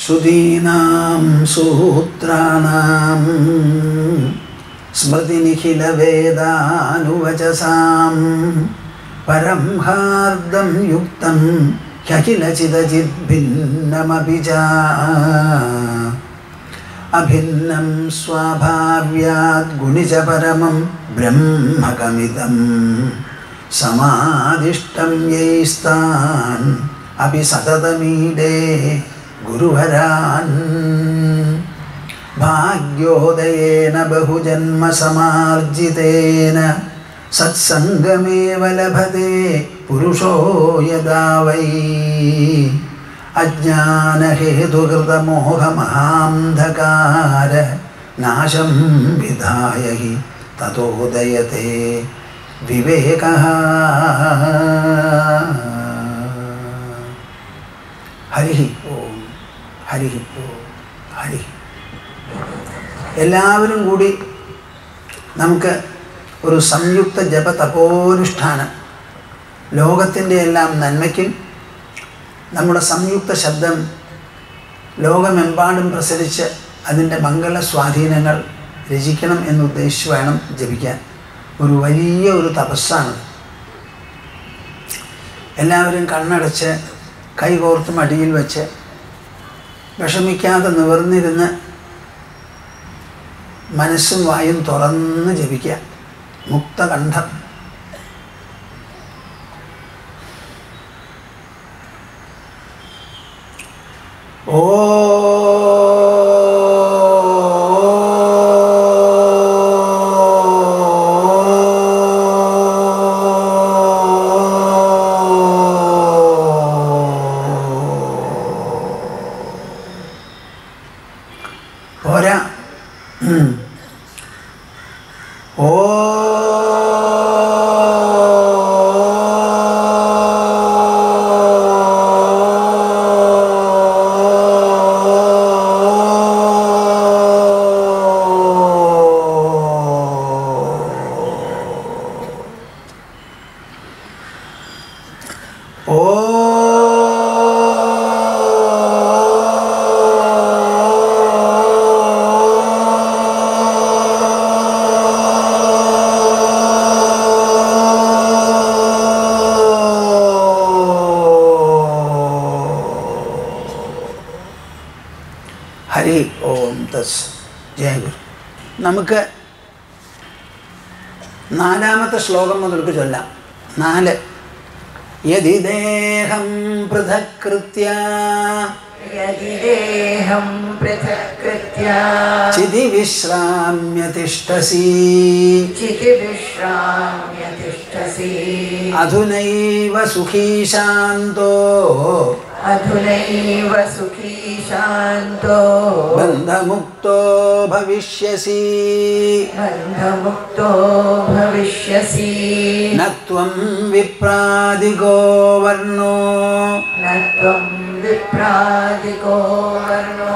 ശ്രുതീനാം സൂത്രാണാം സ്മൃതിനിഖിലവേദാനുവചസാം പരം ഹാർദം യുക്തം ह्यखिलचिदचिद्भिन्नमपि च अभिन्नं स्वाभाव्याद्गुणिच परमं ब्रह्मकमिदं समादिष्टं यैस्तान् अपि सततमीडे गुरुवरान् भाग्योदयेन बहुजन्मसमार्जितेन सत्सङ्गमेव लभते पुरुषो यदा वै अज्ञानहेतुकृतमोहमहान्धकार नाशं विधाय हि ततोदयते विवेकः हरिः ഓം ഹരിः ഓം ഹരിः എല്ലാവരും കൂടി നമുക്ക് ഒരു സംയുക്ത ജപ തപോനുഷ്ഠാനം ലോകത്തിൻ്റെ എല്ലാം നന്മയ്ക്കും നമ്മുടെ സംയുക്ത ശബ്ദം ലോകമെമ്പാടും പ്രസരിച്ച് അതിൻ്റെ മംഗള സ്വാധീനങ്ങൾ രചിക്കണം എന്നുദ്ദേശിച്ച് വേണം ജപിക്കാൻ ഒരു വലിയ ഒരു തപസ്സാണ് എല്ലാവരും കണ്ണടച്ച് കൈകോർത്ത് മടിയിൽ വെച്ച് വിഷമിക്കാതെ നിവർന്നിരുന്ന് മനസ്സും വായും തുറന്ന് ജപിക്കുക മുക്തകണ്ഠം പോരാ ഉം. ഹരി ഓം തസ് ജയ ഗുരു നമുക്ക് നാലാമത്തെ ശ്ലോകം മുതൽക്ക് ചൊല്ലാം നാല് യതി ദേഹം പൃഥകൃത്യ यदि देहं पृथक्कृत्य ചിതി വിശ്രാമ്യ തിഷ്ടസി चितिविश्राम्य तिष्ठसि അധുനൈവ സുഖീ ശാന്തോ अधुनैव सुखी शान्तो ബന്ധമുക്തോ ഭവിഷ്യസി बन्धमुक्तो भविष्यसि നത്വം വിപ്രാദികോ വർണ്ണോ न त्वं विप्रादिको वर्णो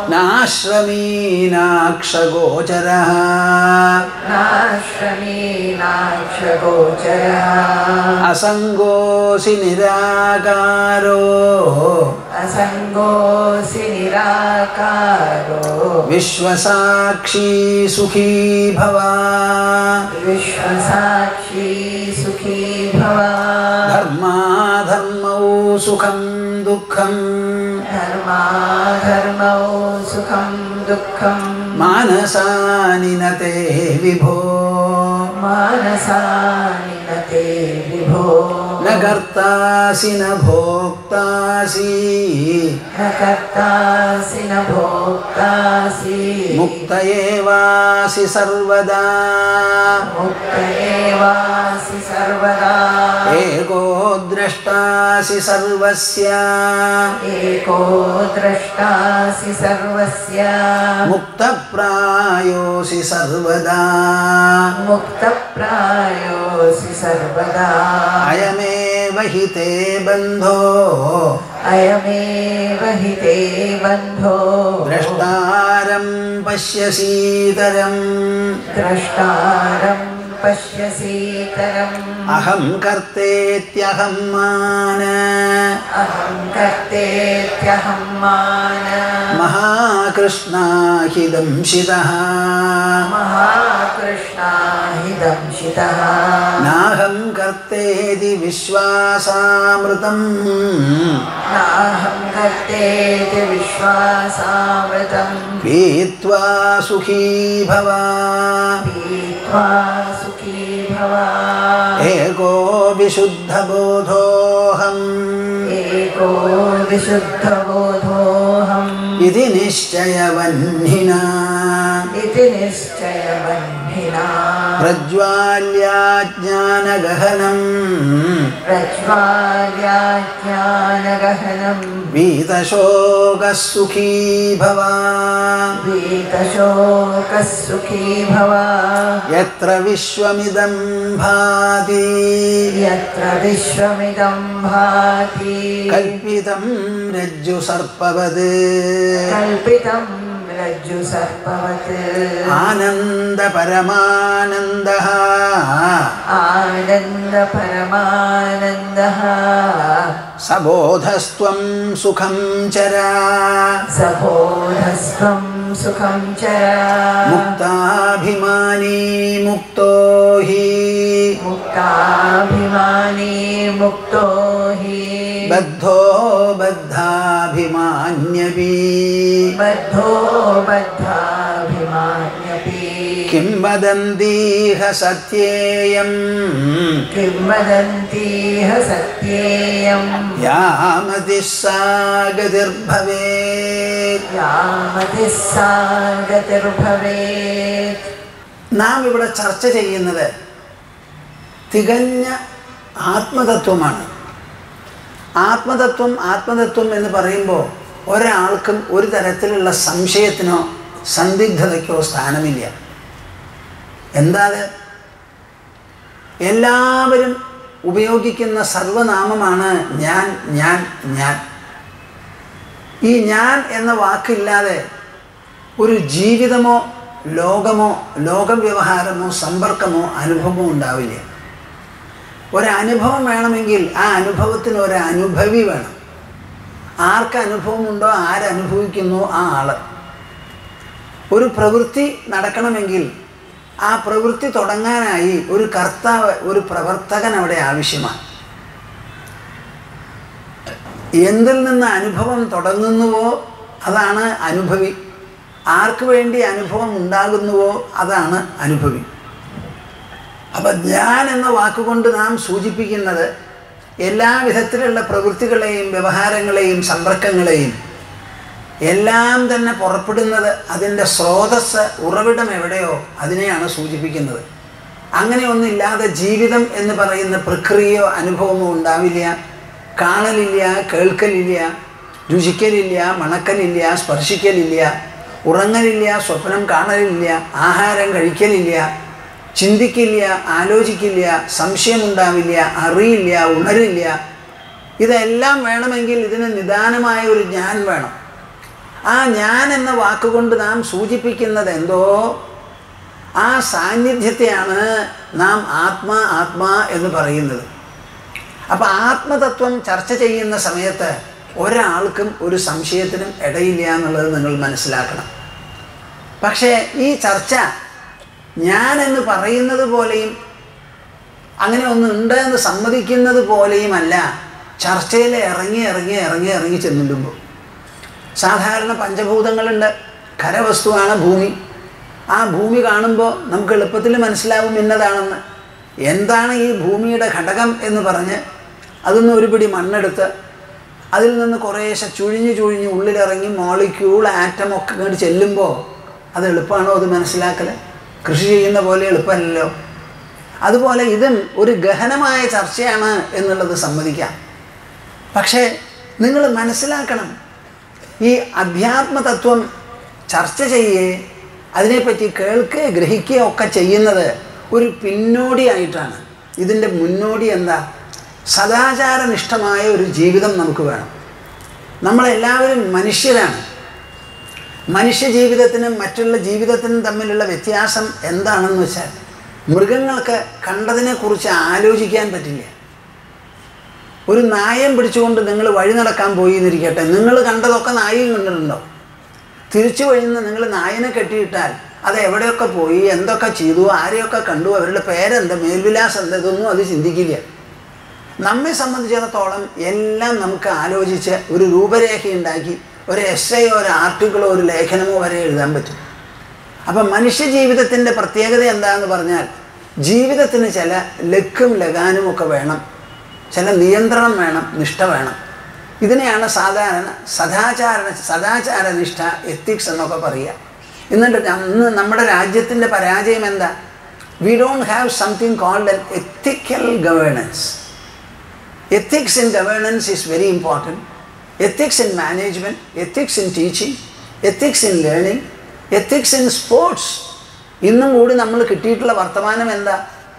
നാശ്രമീനാക്ഷഗോചരः नाश्रमीनाक्षगोचरः അസംഗോസി നിരാകാരോ असङ्गोऽसि निराकारो വിശ്വസാക്ഷി സുഖീ ഭവ विश्वसाक्षी सुखी भव ധർമാധർമ്മൗ സുഖം ദുഃഖം धर्माधर्मौ सुखं दुःखं മാനസാനി നേ വിഭോ मानसानि न ते विभो ന കർത്താസി ന ഭോക്താസി न कर्तासि न भोक्तासि മുക്ത ഏവാസി സർവദാ मुक्त एवासि सर्वदा ഏകോ ദ്രഷ്ടാസി സർവസ്യ एको द्रष्टासि सर्वस्य മുക്തപ്രായോസി സർവദാ मुक्तप्रायोऽसि सर्वदा അയമേവ ഹി തേ ബന്ധോ अयमेव हि ते बन्धो ദ്രഷ്ടാരം പശ്യസീതരം द्रष्टारं पश्यसीतरम् അഹം കർത്തേത്യഹം മാന अहं कर्तेत्यहं मान മഹാകൃഷ്ണാഹിദംശിതഃ महाकृष्णा हि दंशितः നാഹം കർത്തേതി വിശ്വാസാമൃതം नाहं कर्तेति विश्वासामृतं പീത്വാ സുഖീ ഭവ पीत्वा सुखी भव ഏകോ വിശുദ്ധബോധോഹം एको विशुद्धबोधोऽहम् ഇതി നിശ്ചയവഹ്നിന इति निश्चयबन्धिना പ്രജ്വാല്യാജ്ഞാനഗഹനം प्रज्वाल्याज्ञानगहनं വീതശോകസുഖീ ഭവ वीतशोकः सुखी भव യത്ര വിശ്വമിദം ഭാതി यत्र विश्वमिदं भाति കൽപ്പിതം രജ്ജു സർപ്പവത് कल्पितं रज्जुसर्पवत् ആനന്ദ പരമാനന്ദ आनन्दपरमानन्दः സബോധസ്ത്വം സുഖം ചര सबोधस्त्वं सुखं चर മുക്താഭിമാനീ മുക്തോ ഹി मुक्ताभिमानी मुक्तो हि ബദ്ധോ ബദ്ധാഭിമാന്യപി बद्धो बद्धाभिमान्यपि കിം വദന്തീഹ സത്യേയം किं वदन्तीह सत्येयं യാമതി സാഗതിർഭവേത് यामतिः सा गतिर्भवेत् നാം ഇവിടെ ചർച്ച ചെയ്യുന്നത് തികഞ്ഞ ആത്മതത്വമാണ് ആത്മതത്വം ആത്മതത്വം എന്ന് പറയുമ്പോൾ ഒരാൾക്കും ഒരു തരത്തിലുള്ള സംശയത്തിനോ സന്ദിഗ്ധതയ്ക്കോ സ്ഥാനമില്ല എന്താ അത്? എല്ലാവരും ഉപയോഗിക്കുന്ന സർവനാമമാണ് ഞാൻ ഞാൻ ഞാൻ ഈ ഞാൻ എന്ന വാക്കില്ലാതെ ഒരു ജീവിതമോ ലോകമോ ലോകവ്യവഹാരമോ സമ്പർക്കമോ അനുഭവമോ ഉണ്ടാവില്ല ഒരനുഭവം വേണമെങ്കിൽ ആ അനുഭവത്തിന് ഒരു അനുഭവി വേണം ആർക്ക് അനുഭവമുണ്ടോ ആരനുഭവിക്കുന്നോ ആ ആള് ഒരു പ്രവൃത്തി നടക്കണമെങ്കിൽ ആ പ്രവൃത്തി തുടങ്ങാനായി ഒരു കർത്താവ് ഒരു പ്രവർത്തകൻ അവിടെ ആവശ്യമാണ് എന്തിൽ നിന്ന് അനുഭവം തുടങ്ങുന്നുവോ അതാണ് അനുഭവി ആർക്ക് വേണ്ടി അനുഭവം ഉണ്ടാകുന്നുവോ അതാണ് അനുഭവി അപ്പം ഞാൻ എന്ന വാക്കുകൊണ്ട് നാം സൂചിപ്പിക്കുന്നത് എല്ലാ വിധത്തിലുള്ള പ്രവൃത്തികളെയും വ്യവഹാരങ്ങളെയും സമ്പർക്കങ്ങളെയും എല്ലാം തന്നെ പുറപ്പെടുന്നത് അതിൻ്റെ സ്രോതസ് ഉറവിടം എവിടെയോ അതിനെയാണ് സൂചിപ്പിക്കുന്നത് അങ്ങനെ ഒന്നില്ലാതെ ജീവിതം എന്ന് പറയുന്ന പ്രക്രിയയോ അനുഭവമോ ഉണ്ടാവില്ല കാണലില്ല കേൾക്കലില്ല രുചിക്കലില്ല മണക്കലില്ല സ്പർശിക്കലില്ല ഉറങ്ങലില്ല സ്വപ്നം കാണലില്ല ആഹാരം കഴിക്കലില്ല ചിന്തിക്കില്ല ആലോചിക്കില്ല സംശയമുണ്ടാവില്ല അറിയില്ല ഉണരില്ല ഇതെല്ലാം വേണമെങ്കിൽ ഇതിന് നിദാനമായ ഒരു ഞാൻ വേണം ആ ഞാൻ എന്ന വാക്കുകൊണ്ട് നാം സൂചിപ്പിക്കുന്നത് എന്തോ ആ സാന്നിധ്യത്തെയാണ് നാം ആത്മാ ആത്മാ എന്ന് പറയുന്നത് അപ്പം ആത്മതത്വം ചർച്ച ചെയ്യുന്ന സമയത്ത് ഒരാൾക്കും ഒരു സംശയത്തിനും ഇടയില്ല എന്നുള്ളത് നിങ്ങൾ മനസ്സിലാക്കണം പക്ഷേ ഈ ചർച്ച ഞാൻ എന്ന് പറയുന്നത് പോലെയും അങ്ങനെ ഒന്നുണ്ട് എന്ന് സമ്മതിക്കുന്നത് പോലെയുമല്ല ചർച്ചയിൽ ഇറങ്ങി ഇറങ്ങി ഇറങ്ങി ഇറങ്ങി ചെന്നിടുമ്പോൾ സാധാരണ പഞ്ചഭൂതങ്ങളുണ്ട് ഖരവസ്തുവാണ് ഭൂമി ആ ഭൂമി കാണുമ്പോൾ നമുക്ക് എളുപ്പത്തിൽ മനസ്സിലാവും ഇന്നതാണെന്ന് എന്താണ് ഈ ഭൂമിയുടെ ഘടകം എന്ന് പറഞ്ഞ് അതിന്ന് ഒരു പിടി മണ്ണെടുത്ത് അതിൽ നിന്ന് കുറേശ്ശെ ചുഴിഞ്ഞ് ചുഴിഞ്ഞ് ഉള്ളിലിറങ്ങി മോളിക്യൂൾ ആറ്റം ഒക്കെ ഇങ്ങോട്ട് ചെല്ലുമ്പോൾ അത് എളുപ്പമാണോ അത് മനസ്സിലാക്കൽ കൃഷി ചെയ്യുന്ന പോലെ എളുപ്പമല്ലല്ലോ അതുപോലെ ഇതും ഒരു ഗഹനമായ ചർച്ചയാണ് എന്നുള്ളത് സമ്മതിക്കാം പക്ഷേ നിങ്ങൾ മനസ്സിലാക്കണം ഈ അധ്യാത്മതത്വം ചർച്ച ചെയ്യേ അതിനെപ്പറ്റി കേൾക്കുകയോ ഗ്രഹിക്കുകയോ ഒക്കെ ചെയ്യുന്നത് ഒരു പിന്നോടിയായിട്ടാണ് ഇതിൻ്റെ മുന്നോടി എന്താ സദാചാരനിഷ്ഠമായ ഒരു ജീവിതം നമുക്ക് വേണം നമ്മളെല്ലാവരും മനുഷ്യരാണ് മനുഷ്യ ജീവിതത്തിനും മറ്റുള്ള ജീവിതത്തിനും തമ്മിലുള്ള വ്യത്യാസം എന്താണെന്ന് വെച്ചാൽ മൃഗങ്ങൾക്ക് കണ്ടതിനെക്കുറിച്ച് ആലോചിക്കാൻ പറ്റില്ല ഒരു നായം പിടിച്ചുകൊണ്ട് നിങ്ങൾ വഴി നടക്കാൻ പോയി എന്നിരിക്കട്ടെ നിങ്ങൾ കണ്ടതൊക്കെ നായയും കണ്ടിട്ടുണ്ടോ തിരിച്ചു വഴിന്ന് നിങ്ങൾ നായനെ കെട്ടിയിട്ടാൽ അത് എവിടെയൊക്കെ പോയി എന്തൊക്കെ ചെയ്തു ആരെയൊക്കെ കണ്ടു അവരുടെ പേരെന്ത് മേൽവിലാസം എന്ത് ഇതൊന്നും അത് ചിന്തിക്കില്ല നമ്മെ സംബന്ധിച്ചിടത്തോളം എല്ലാം നമുക്ക് ആലോചിച്ച് ഒരു രൂപരേഖ ഉണ്ടാക്കി ഒരു എസ്സയോ ഒരു ആർട്ടിക്കിളോ ഒരു ലേഖനമോ വരെ എഴുതാൻ പറ്റും അപ്പം മനുഷ്യ ജീവിതത്തിൻ്റെ പ്രത്യേകത എന്താണെന്ന് പറഞ്ഞാൽ ജീവിതത്തിന് ചില ലക്കും ലഗാനും ഒക്കെ വേണം ചില നിയന്ത്രണം വേണം നിഷ്ഠ വേണം ഇതിനെയാണ് സാധാരണ സദാചാര സദാചാര നിഷ്ഠ എത്തിക്സ് എന്നൊക്കെ പറയുക എന്നിട്ട് അന്ന് നമ്മുടെ രാജ്യത്തിൻ്റെ പരാജയം എന്താ we don't have something called an ethical governance ethics in governance is very important ethics in management ethics in teaching ethics in learning ethics in sports ഇന്നും കൂടി നമ്മൾ കിട്ടിയിട്ടുള്ള വർത്തമാനം എന്താ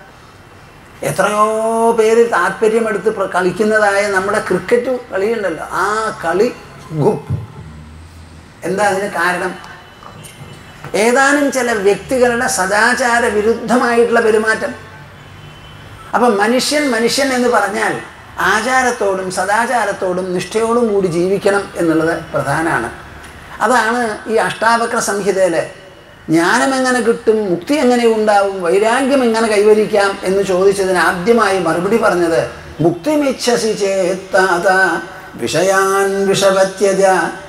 എത്രയോ പേര് താല്പര്യമെടുത്ത് പ്ര- കളിക്കുന്നതായ നമ്മുടെ ക്രിക്കറ്റ് കളിയുണ്ടല്ലോ ആ കളി ഗുപ്പ് എന്താ അതിന് കാരണം ഏതാനും ചില വ്യക്തികളുടെ സദാചാര വിരുദ്ധമായിട്ടുള്ള പെരുമാറ്റം അപ്പം മനുഷ്യൻ മനുഷ്യൻ എന്ന് പറഞ്ഞാൽ ആചാരത്തോടും സദാചാരത്തോടും നിഷ്ഠയോടും കൂടി ജീവിക്കണം എന്നുള്ളത് പ്രധാനമാണ് അതാണ് ഈ അഷ്ടാവക്ര സംഹിതയിൽ ജ്ഞാനം എങ്ങനെ കിട്ടും മുക്തി എങ്ങനെ ഉണ്ടാവും വൈരാഗ്യം എങ്ങനെ കൈവരിക്കാം എന്ന് ചോദിച്ചതിന് ആദ്യമായി മറുപടി പറഞ്ഞത് മുക്തിമിച്ഛസി ചേത്താത വിഷയാൻ വിഷവത്യജ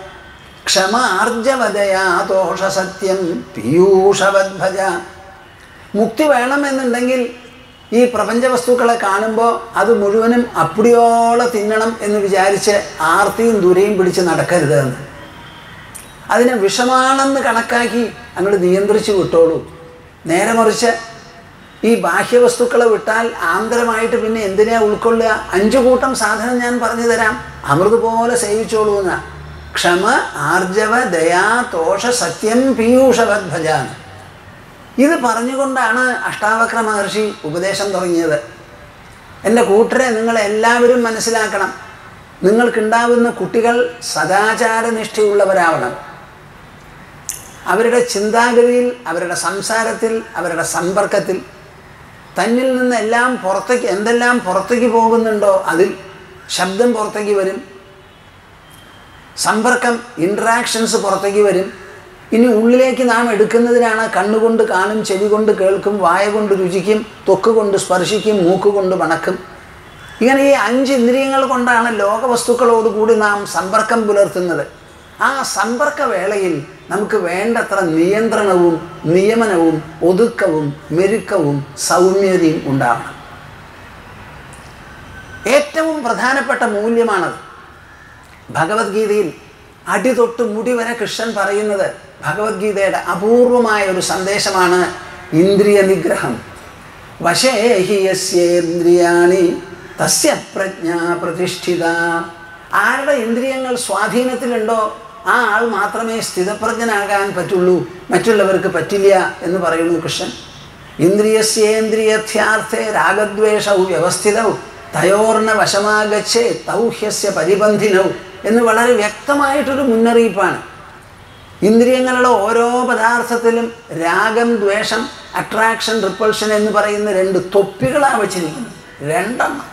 ക്ഷമാർജവതയാ ദോഷസത്യം പീയൂഷവദ്ഭജ മുക്തി വേണമെന്നുണ്ടെങ്കിൽ ഈ പ്രപഞ്ച വസ്തുക്കളെ കാണുമ്പോൾ അത് മുഴുവനും അപ്പിടിയോളം തിന്നണം എന്ന് വിചാരിച്ച് ആർത്തിയും ദുരയും പിടിച്ച് നടക്കരുത് എന്ന് അതിനെ വിഷമാണെന്ന് കണക്കാക്കി അങ്ങോട്ട് നിയന്ത്രിച്ച് വിട്ടോളൂ നേരെ മറിച്ച് ഈ ബാഹ്യവസ്തുക്കളെ വിട്ടാൽ ആന്തരമായിട്ട് പിന്നെ എന്തിനാ ഉൾക്കൊള്ളുക അഞ്ചു കൂട്ടം സാധനം ഞാൻ പറഞ്ഞു തരാം അമൃത് പോലെ സേവിച്ചോളൂ എന്നാ ക്ഷമ ആർജവ ദയാ തോഷ സത്യം പീയൂഷവദ്ഭജാന്ന് ഇത് പറഞ്ഞുകൊണ്ടാണ് അഷ്ടാവക്ര മഹർഷി ഉപദേശം തുടങ്ങിയത് എൻ്റെ കൂട്ടരെ നിങ്ങളെല്ലാവരും മനസ്സിലാക്കണം നിങ്ങൾക്കുണ്ടാവുന്ന കുട്ടികൾ സദാചാരനിഷ്ഠയുള്ളവരാവണം അവരുടെ ചിന്താഗതിയിൽ അവരുടെ സംസാരത്തിൽ അവരുടെ സമ്പർക്കത്തിൽ തന്നിൽ നിന്ന് എല്ലാം പുറത്തേക്ക് എന്തെല്ലാം പുറത്തേക്ക് പോകുന്നുണ്ടോ അതിൽ ശബ്ദം പുറത്തേക്ക് വരും സമ്പർക്കം ഇൻട്രാക്ഷൻസ് പുറത്തേക്ക് വരും ഇനി ഉള്ളിലേക്ക് നാം എടുക്കുന്നതിനാണ് കണ്ണുകൊണ്ട് കാണും ചെവി കൊണ്ട് കേൾക്കും വായ കൊണ്ട് രുചിക്കും ത്വക്ക് കൊണ്ട് സ്പർശിക്കും മൂക്ക് കൊണ്ട് മണക്കും ഇങ്ങനെ ഈ അഞ്ച് ഇന്ദ്രിയങ്ങൾ കൊണ്ടാണ് ലോകവസ്തുക്കളോട് കൂടി നാം സമ്പർക്കം പുലർത്തുന്നത് ആ സമ്പർക്ക വേളയിൽ നമുക്ക് വേണ്ടത്ര നിയന്ത്രണവും നിയമനവും ഒതുക്കവും മെരുക്കവും സൗമ്യതയും ഉണ്ടാവണം ഏറ്റവും പ്രധാനപ്പെട്ട മൂല്യമാണത് ഭഗവത്ഗീതയിൽ അടിതൊട്ട് മുടി വരെ കൃഷ്ണൻ പറയുന്നത് ഭഗവത്ഗീതയുടെ അപൂർവമായ ഒരു സന്ദേശമാണ് ഇന്ദ്രിയ നിഗ്രഹം വശേ ഹി യസ്യേന്ദ്രിയാണി തസ്യ പ്രജ്ഞ പ്രതിഷ്ഠിത ആരുടെ ഇന്ദ്രിയങ്ങൾ സ്വാധീനത്തിലുണ്ടോ ആ ആൾ മാത്രമേ സ്ഥിതപ്രജ്ഞനാകാൻ പറ്റുള്ളൂ മറ്റുള്ളവർക്ക് പറ്റില്ല എന്ന് പറയുന്നു കൃഷ്ണൻ ഇന്ദ്രിയസ്യേന്ദ്രിയഥ്യാർത്ഥേ രാഗദ്വേഷവും വ്യവസ്ഥിതവും തയോർണ വശമാകച്ചേ തൗഹ്യസ്യ പരിബന്ധിനവും എന്ന് വളരെ വ്യക്തമായിട്ടൊരു മുന്നറിയിപ്പാണ് ഇന്ദ്രിയങ്ങളുടെ ഓരോ പദാർത്ഥത്തിലും രാഗം ദ്വേഷം അട്രാക്ഷൻ റിപ്പൾഷൻ എന്ന് പറയുന്ന രണ്ട് തൊപ്പികളാണ് വച്ചിരിക്കുന്നത് രണ്ടെണ്ണം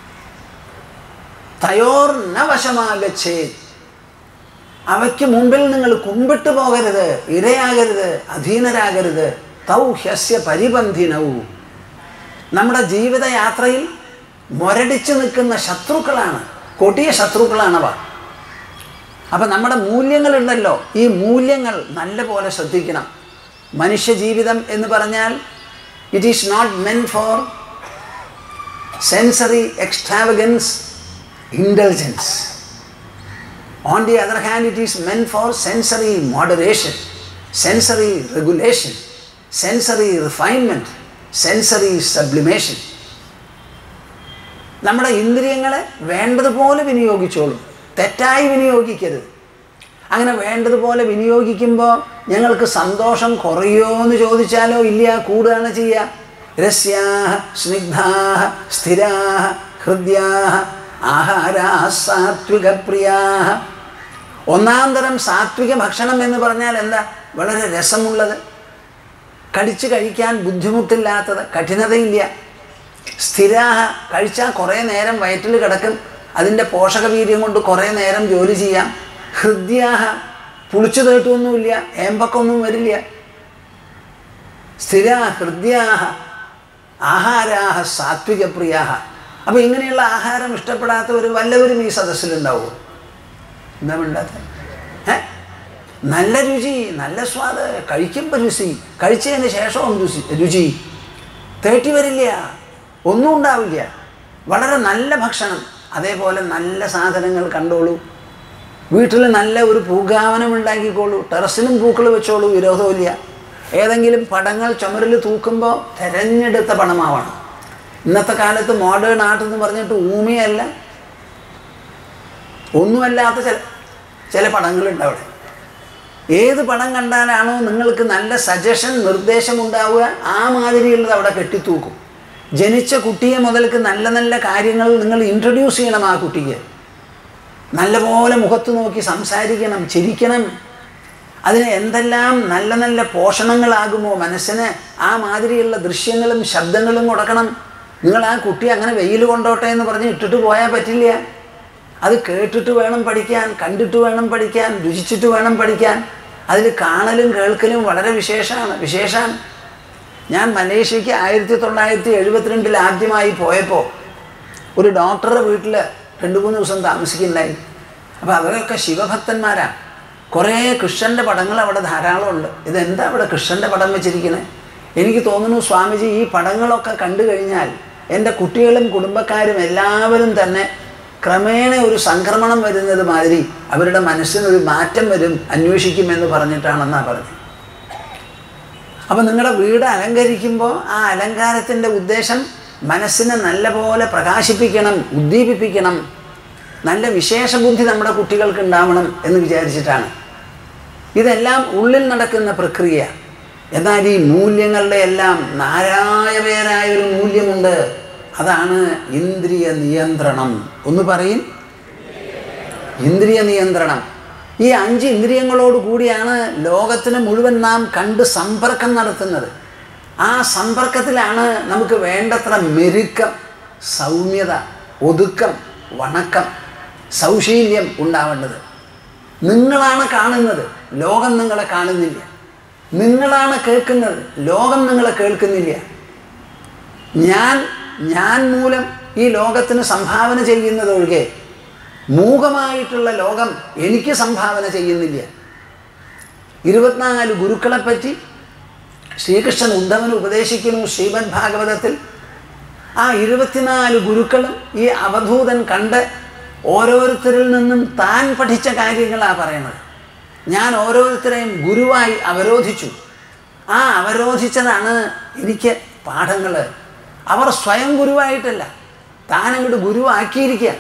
തയോർ ന വശമാകച്ചേ അവയ്ക്ക് മുമ്പിൽ നിങ്ങൾ കുമ്പിട്ട് പോകരുത് ഇരയാകരുത് അധീനരാകരുത് തൗ ഹ്യസ്യ പരിബന്ധിനവും നമ്മുടെ ജീവിതയാത്രയിൽ മുരടിച്ചു നിൽക്കുന്ന ശത്രുക്കളാണ് കൊടിയ ശത്രുക്കളാണവ അപ്പം നമ്മുടെ മൂല്യങ്ങളുണ്ടല്ലോ ഈ മൂല്യങ്ങൾ നല്ലപോലെ ശ്രദ്ധിക്കണം മനുഷ്യജീവിതം എന്ന് പറഞ്ഞാൽ it is not meant for sensory extravagance intelligence on the other hand it is meant for sensory moderation sensory regulation sensory refinement sensory sublimation നമ്മുടെ ഇന്ദ്രിയങ്ങളെ വേണ്ടതുപോലെ വിനിയോഗിച്ചോളും തെറ്റായി വിനിയോഗിക്കരുത് അങ്ങനെ വേണ്ടതുപോലെ വിനിയോഗിക്കുമ്പോൾ ഞങ്ങൾക്ക് സന്തോഷം കുറയോ എന്ന് ചോദിച്ചാലോ ഇല്ല കൂടുകയാണ് ചെയ്യുക രസ്യാഹ സ്നിഗ്ധാഹ സ്ഥിരാഹ ഹൃദ്യാഹ ആഹാരാ സാത്വികപ്രിയാഹ ഒന്നാം തരം സാത്വിക ഭക്ഷണം എന്ന് പറഞ്ഞാൽ എന്താ വളരെ രസമുള്ളത് കടിച്ച് കഴിക്കാൻ ബുദ്ധിമുട്ടില്ലാത്തത് കഠിനതയില്ല സ്ഥിരാഹ കഴിച്ചാൽ കുറേ നേരം വയറ്റിൽ കിടക്കും അതിൻ്റെ പോഷകവീര്യം കൊണ്ട് കുറേ നേരം ജോലി ചെയ്യാം ഹൃദ്യാഹ പുളിച്ചു തേട്ടൊന്നുമില്ല ഏമ്പക്കൊന്നും വരില്ല സ്ഥിര ഹൃദ്യാഹ ആഹാരാഹ സാത്വികപ്രിയാഹ അപ്പോൾ ഇങ്ങനെയുള്ള ആഹാരം ഇഷ്ടപ്പെടാത്തവർ വല്ലവരും ഈ സദസ്സിലുണ്ടാവുമോ എന്താ വേണ്ടാത്ത ഏ നല്ല രുചി നല്ല സ്വാദ് കഴിക്കുമ്പോൾ രുചി കഴിച്ചതിന് ശേഷവും രുചി രുചി തേട്ടി വരില്ല ഒന്നും ഉണ്ടാവില്ല വളരെ നല്ല ഭക്ഷണം അതേപോലെ നല്ല സാധനങ്ങൾ കണ്ടോളൂ വീട്ടിൽ നല്ല ഒരു പൂഗാവനം ഉണ്ടാക്കിക്കോളൂ ടെറസിലും പൂക്കൾ വെച്ചോളൂ വിരോധമില്ല ഏതെങ്കിലും പടങ്ങൾ ചുമരിൽ തൂക്കുമ്പോൾ തിരഞ്ഞെടുത്ത പണമാവണം ഇന്നത്തെ കാലത്ത് മോഡേൺ ആർട്ട് എന്ന് പറഞ്ഞിട്ട് ഊമിയല്ല ഒന്നുമല്ലാത്ത ചില ചില പടങ്ങളുണ്ട് അവിടെ ഏത് പടം കണ്ടാലാണോ നിങ്ങൾക്ക് നല്ല സജഷൻ നിർദ്ദേശം ഉണ്ടാവുക ആ മാതിരിയുള്ളത് അവിടെ കെട്ടിത്തൂക്കും ജനിച്ച കുട്ടിയെ മുതൽക്ക് നല്ല നല്ല കാര്യങ്ങൾ നിങ്ങൾ ഇൻട്രൊഡ്യൂസ് ചെയ്യണം ആ കുട്ടിക്ക് നല്ലപോലെ മുഖത്ത് നോക്കി സംസാരിക്കണം ചിരിക്കണം അതിന് എന്തെല്ലാം നല്ല നല്ല പോഷണങ്ങളാകുമോ മനസ്സിന് ആ മാതിരിയുള്ള ദൃശ്യങ്ങളും ശബ്ദങ്ങളും കൊടുക്കണം നിങ്ങൾ ആ കുട്ടി അങ്ങനെ വെയിൽ കൊണ്ടോട്ടെ എന്ന് പറഞ്ഞ് ഇട്ടിട്ട് പോയാൽ പറ്റില്ല അത് കേട്ടിട്ട് വേണം പഠിക്കാൻ കണ്ടിട്ട് വേണം പഠിക്കാൻ രുചിച്ചിട്ട് വേണം പഠിക്കാൻ അതിൽ കാണലും കേൾക്കലും വളരെ വിശേഷമാണ് വിശേഷമാണ് ഞാൻ മലേഷ്യക്ക് ആയിരത്തി തൊള്ളായിരത്തി എഴുപത്തിരണ്ടിൽ ആദ്യമായി പോയപ്പോൾ ഒരു ഡോക്ടറുടെ വീട്ടിൽ രണ്ട് മൂന്ന് ദിവസം താമസിക്കുന്നുണ്ടായി അപ്പോൾ അവരൊക്കെ ശിവഭക്തന്മാരാണ് കുറേ കൃഷ്ണൻ്റെ പടങ്ങൾ അവിടെ ധാരാളമുണ്ട് ഇതെന്താ അവിടെ കൃഷ്ണൻ്റെ പടം വെച്ചിരിക്കുന്നത് എനിക്ക് തോന്നുന്നു സ്വാമിജി ഈ പടങ്ങളൊക്കെ കണ്ടു കഴിഞ്ഞാൽ എൻ്റെ കുട്ടികളും കുടുംബക്കാരും എല്ലാവരും തന്നെ ക്രമേണ ഒരു സംക്രമണം വരുന്നത് മാതിരി അവരുടെ മനസ്സിനൊരു മാറ്റം വരും അന്വേഷിക്കുമെന്ന് പറഞ്ഞിട്ടാണെന്നാണ് പറഞ്ഞത് അപ്പോൾ നിങ്ങളുടെ വീട് അലങ്കരിക്കുമ്പോൾ ആ അലങ്കാരത്തിൻ്റെ ഉദ്ദേശം മനസ്സിനെ നല്ലപോലെ പ്രകാശിപ്പിക്കണം ഉദ്ദീപിപ്പിക്കണം നല്ല വിശേഷ ബുദ്ധി നമ്മുടെ കുട്ടികൾക്ക് ഉണ്ടാവണം എന്ന് വിചാരിച്ചിട്ടാണ് ഇതെല്ലാം ഉള്ളിൽ നടക്കുന്ന പ്രക്രിയ എന്നാൽ ഈ മൂല്യങ്ങളുടെ എല്ലാം നാരായവേരായ ഒരു മൂല്യമുണ്ട് അതാണ് ഇന്ദ്രിയ നിയന്ത്രണം ഒന്ന് പറയും ഇന്ദ്രിയ നിയന്ത്രണം ഈ അഞ്ച് ഇന്ദ്രിയങ്ങളോട് കൂടിയാണ് ലോകത്തിന് മുഴുവൻ നാം കണ്ട് സമ്പർക്കം നടത്തുന്നത് ആ സമ്പർക്കത്തിലാണ് നമുക്ക് വേണ്ടത്ര മെരുക്കം സൗമ്യത ഒതുക്കം വണക്കം സൗശീല്യം ഉണ്ടാവേണ്ടത് നിങ്ങളാണ് കാണുന്നത് ലോകം നിങ്ങളെ കാണുന്നില്ല നിങ്ങളാണ് കേൾക്കുന്നത് ലോകം നിങ്ങളെ കേൾക്കുന്നില്ല ഞാൻ ഞാൻ മൂലം ഈ ലോകത്തിന് സംഭാവന ചെയ്യുന്നതൊഴികെ മൂകമായിട്ടുള്ള ലോകം എനിക്ക് സംഭാവന ചെയ്യുന്നില്ല ഇരുപത്തിനാല് ഗുരുക്കളെപ്പറ്റി ശ്രീകൃഷ്ണൻ ഉദ്ധവന് ഉപദേശിക്കുന്നു ശ്രീമദ് ഭാഗവതത്തിൽ ആ ഇരുപത്തിനാല് ഗുരുക്കളും ഈ അവധൂതൻ കണ്ട് ഓരോരുത്തരിൽ നിന്നും താൻ പഠിച്ച കാര്യങ്ങളാണ് പറയണത് ഞാൻ ഓരോരുത്തരെയും ഗുരുവായി അവരോധിച്ചു ആ അവരോധിച്ചതാണ് എനിക്ക് പാഠങ്ങൾ അവർ സ്വയം ഗുരുവായിട്ടല്ല താൻ അങ്ങോട്ട് ഗുരുവാക്കിയിരിക്കുക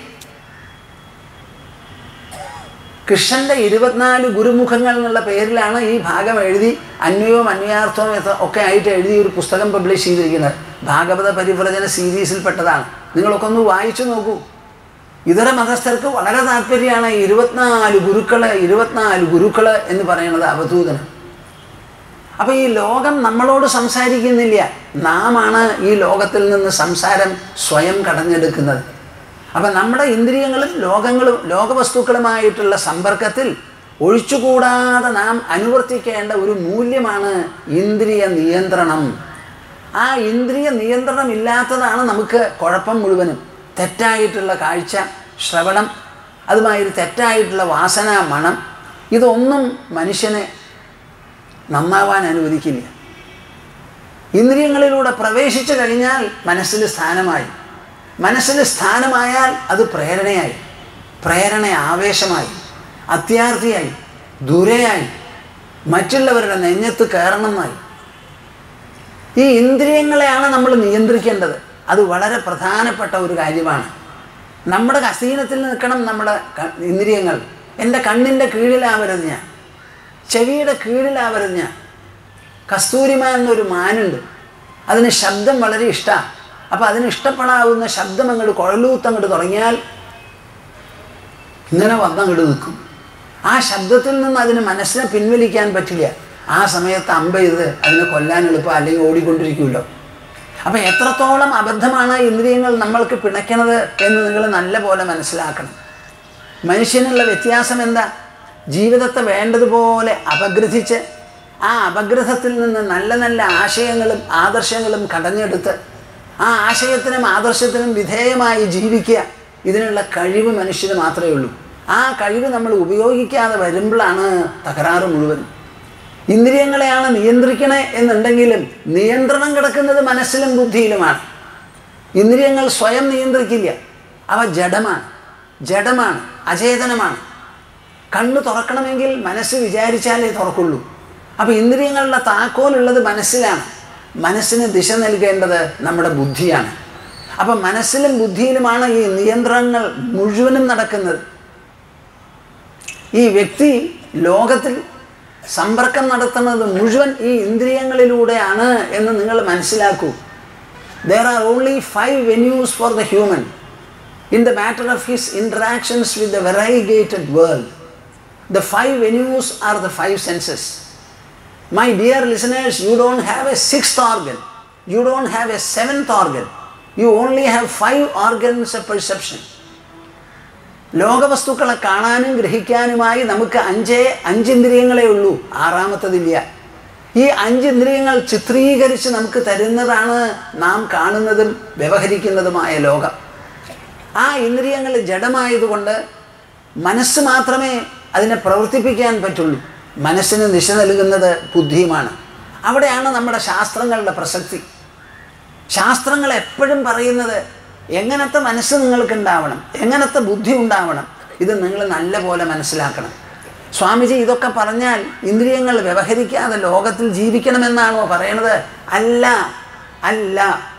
കൃഷ്ണന്റെ ഇരുപത്തിനാല് ഗുരുമുഖങ്ങൾ എന്നുള്ള പേരിലാണ് ഈ ഭാഗം എഴുതി അന്വയവും അന്വയാർത്ഥവും എത്ത- ഒക്കെ ആയിട്ട് എഴുതി ഒരു പുസ്തകം പബ്ലിഷ് ചെയ്തിരിക്കുന്നത് ഭാഗവത പരിവ്രജന സീരീസിൽപ്പെട്ടതാണ് നിങ്ങളൊക്കെ ഒന്ന് വായിച്ചു നോക്കൂ ഇതര മതസ്ഥർക്ക് വളരെ താല്പര്യമാണ് ഈ ഇരുപത്തിനാല് ഗുരുക്കള് ഇരുപത്തിനാല് ഗുരുക്കള് എന്ന് പറയുന്നത് അവധൂതന് അപ്പോൾ ഈ ലോകം നമ്മളോട് സംസാരിക്കുന്നില്ല നാമാണ് ഈ ലോകത്തിൽ നിന്ന് സംസാരം സ്വയം കടഞ്ഞെടുക്കുന്നത് അപ്പം നമ്മുടെ ഇന്ദ്രിയങ്ങളും ലോകങ്ങളും ലോകവസ്തുക്കളുമായിട്ടുള്ള സമ്പർക്കത്തിൽ ഒഴിച്ചുകൂടാതെ നാം അനുവർത്തിക്കേണ്ട ഒരു മൂല്യമാണ് ഇന്ദ്രിയ നിയന്ത്രണം ആ ഇന്ദ്രിയ നിയന്ത്രണം ഇല്ലാത്തതാണ് നമുക്ക് കുഴപ്പം മുഴുവനും തെറ്റായിട്ടുള്ള കാഴ്ച ശ്രവണം അതുമായി തെറ്റായിട്ടുള്ള വാസന മണം ഇതൊന്നും മനുഷ്യനെ നന്നാവാൻ അനുവദിക്കില്ല ഇന്ദ്രിയങ്ങളിലൂടെ പ്രവേശിച്ചു കഴിഞ്ഞാൽ മനസ്സിൽ സ്ഥാനമായി മനസ്സിൽ സ്ഥാനമായാൽ അത് പ്രേരണയായി പ്രേരണ ആവേശമായി അത്യാർത്ഥിയായി ദുരയായി മറ്റുള്ളവരുടെ നെഞ്ഞത്ത് കയറണമെന്നായി ഈ ഇന്ദ്രിയങ്ങളെയാണ് നമ്മൾ നിയന്ത്രിക്കേണ്ടത് അത് വളരെ പ്രധാനപ്പെട്ട ഒരു കാര്യമാണ് നമ്മുടെ അസീനത്തിൽ നിൽക്കണം നമ്മുടെ ക- ഇന്ദ്രിയങ്ങൾ എൻ്റെ കണ്ണിൻ്റെ കീഴിലാവരുത് ഞാൻ ചെവിയുടെ കീഴിലാവരുത് ഞാൻ കസ്തൂരിമ എന്നൊരു മാനുണ്ട് അതിന് ശബ്ദം വളരെ ഇഷ്ടമാണ് അപ്പോൾ അതിന് ഇഷ്ടപ്പെടാവുന്ന ശബ്ദം അങ്ങോട്ട് കുഴലൂത്ത് അങ്ങോട്ട് തുടങ്ങിയാൽ ഇങ്ങനെ വന്നങ്ങോട്ട് നിൽക്കും ആ ശബ്ദത്തിൽ നിന്ന് അതിന് മനസ്സിനെ പിൻവലിക്കാൻ പറ്റില്ല ആ സമയത്ത് അമ്പ ചെയ്ത് അതിനെ കൊല്ലാൻ എളുപ്പം അല്ലെങ്കിൽ ഓടിക്കൊണ്ടിരിക്കുമല്ലോ അപ്പം എത്രത്തോളം അബദ്ധമാണ് ഇന്ദ്രിയങ്ങൾ നമ്മൾക്ക് പിണയ്ക്കണത് എന്ന് നിങ്ങൾ നല്ല പോലെ മനസ്സിലാക്കണം മനുഷ്യനുള്ള വ്യത്യാസം എന്താ ജീവിതത്തെ വേണ്ടതുപോലെ അപഗ്രഥിച്ച് ആ അപഗ്രഥത്തിൽ നിന്ന് നല്ല നല്ല ആശയങ്ങളും ആദർശങ്ങളും കടഞ്ഞെടുത്ത് ആ ആശയത്തിനും ആദർശത്തിനും വിധേയമായി ജീവിക്കുക ഇതിനുള്ള കഴിവ് മനുഷ്യന് മാത്രമേ ഉള്ളൂ ആ കഴിവ് നമ്മൾ ഉപയോഗിക്കാതെ വരുമ്പോഴാണ് തകരാറ് മുഴുവൻ ഇന്ദ്രിയങ്ങളെയാണ് നിയന്ത്രിക്കണേ എന്നുണ്ടെങ്കിലും നിയന്ത്രണം കിടക്കുന്നത് മനസ്സിലും ബുദ്ധിയിലുമാണ് ഇന്ദ്രിയങ്ങൾ സ്വയം നിയന്ത്രിക്കില്ല അവ ജഡമാണ് ജഡമാണ് അചേതനമാണ് കണ്ണ് തുറക്കണമെങ്കിൽ മനസ്സ് വിചാരിച്ചാലേ തുറക്കുള്ളൂ അപ്പോൾ ഇന്ദ്രിയങ്ങളുടെ താക്കോലുള്ളത് മനസ്സിലാണ് മനസ്സിന് ദിശ നൽകേണ്ടത് നമ്മുടെ ബുദ്ധിയാണ് അപ്പം മനസ്സിലും ബുദ്ധിയിലുമാണ് ഈ നിയന്ത്രണങ്ങൾ മുഴുവനും നടക്കുന്നത് ഈ വ്യക്തി ലോകത്തിൽ സമ്പർക്കം നടത്തുന്നത് മുഴുവൻ ഈ ഇന്ദ്രിയങ്ങളിലൂടെയാണ് എന്ന് നിങ്ങൾ മനസ്സിലാക്കൂ there are only five venues for the human in the matter of his interactions with the variegated world the five venues are the five senses my dear listeners you don't have a sixth organ you don't have a seventh organ you only have five organs a perception ലോകവസ്തുക്കളെ കാണാനും ഗ്രഹിക്കാനുമായി നമുക്ക് അഞ്ചേ അഞ്ചിന്ദ്രിയങ്ങളേ ഉള്ളൂ ആറാമത്തതില്ല ഈ അഞ്ചിന്ദ്രിയങ്ങൾ ചിത്രീകരിച്ച് നമുക്ക് തരുന്നതാണ് നാം കാണുന്നതും വ്യവഹരിക്കുന്നതുമായ ലോകം ആ ഇന്ദ്രിയങ്ങൾ ജഡമായതുകൊണ്ട് മനസ്സ് മാത്രമേ അതിനെ പ്രവർത്തിപ്പിക്കാൻ പറ്റുള്ളൂ മനസ്സിന് ദിശ നൽകുന്നത് ബുദ്ധിയുമാണ് അവിടെയാണ് നമ്മുടെ ശാസ്ത്രങ്ങളുടെ പ്രസക്തി ശാസ്ത്രങ്ങൾ എപ്പോഴും പറയുന്നത് എങ്ങനത്തെ മനസ്സ് നിങ്ങൾക്ക് ഉണ്ടാവണം എങ്ങനത്തെ ബുദ്ധി ഉണ്ടാവണം ഇത് നിങ്ങൾ നല്ല പോലെ മനസ്സിലാക്കണം സ്വാമിജി ഇതൊക്കെ പറഞ്ഞാൽ ഇന്ദ്രിയങ്ങൾ വ്യവഹരിക്കാതെ ലോകത്തിൽ ജീവിക്കണമെന്നാണോ പറയണത് അല്ല അല്ല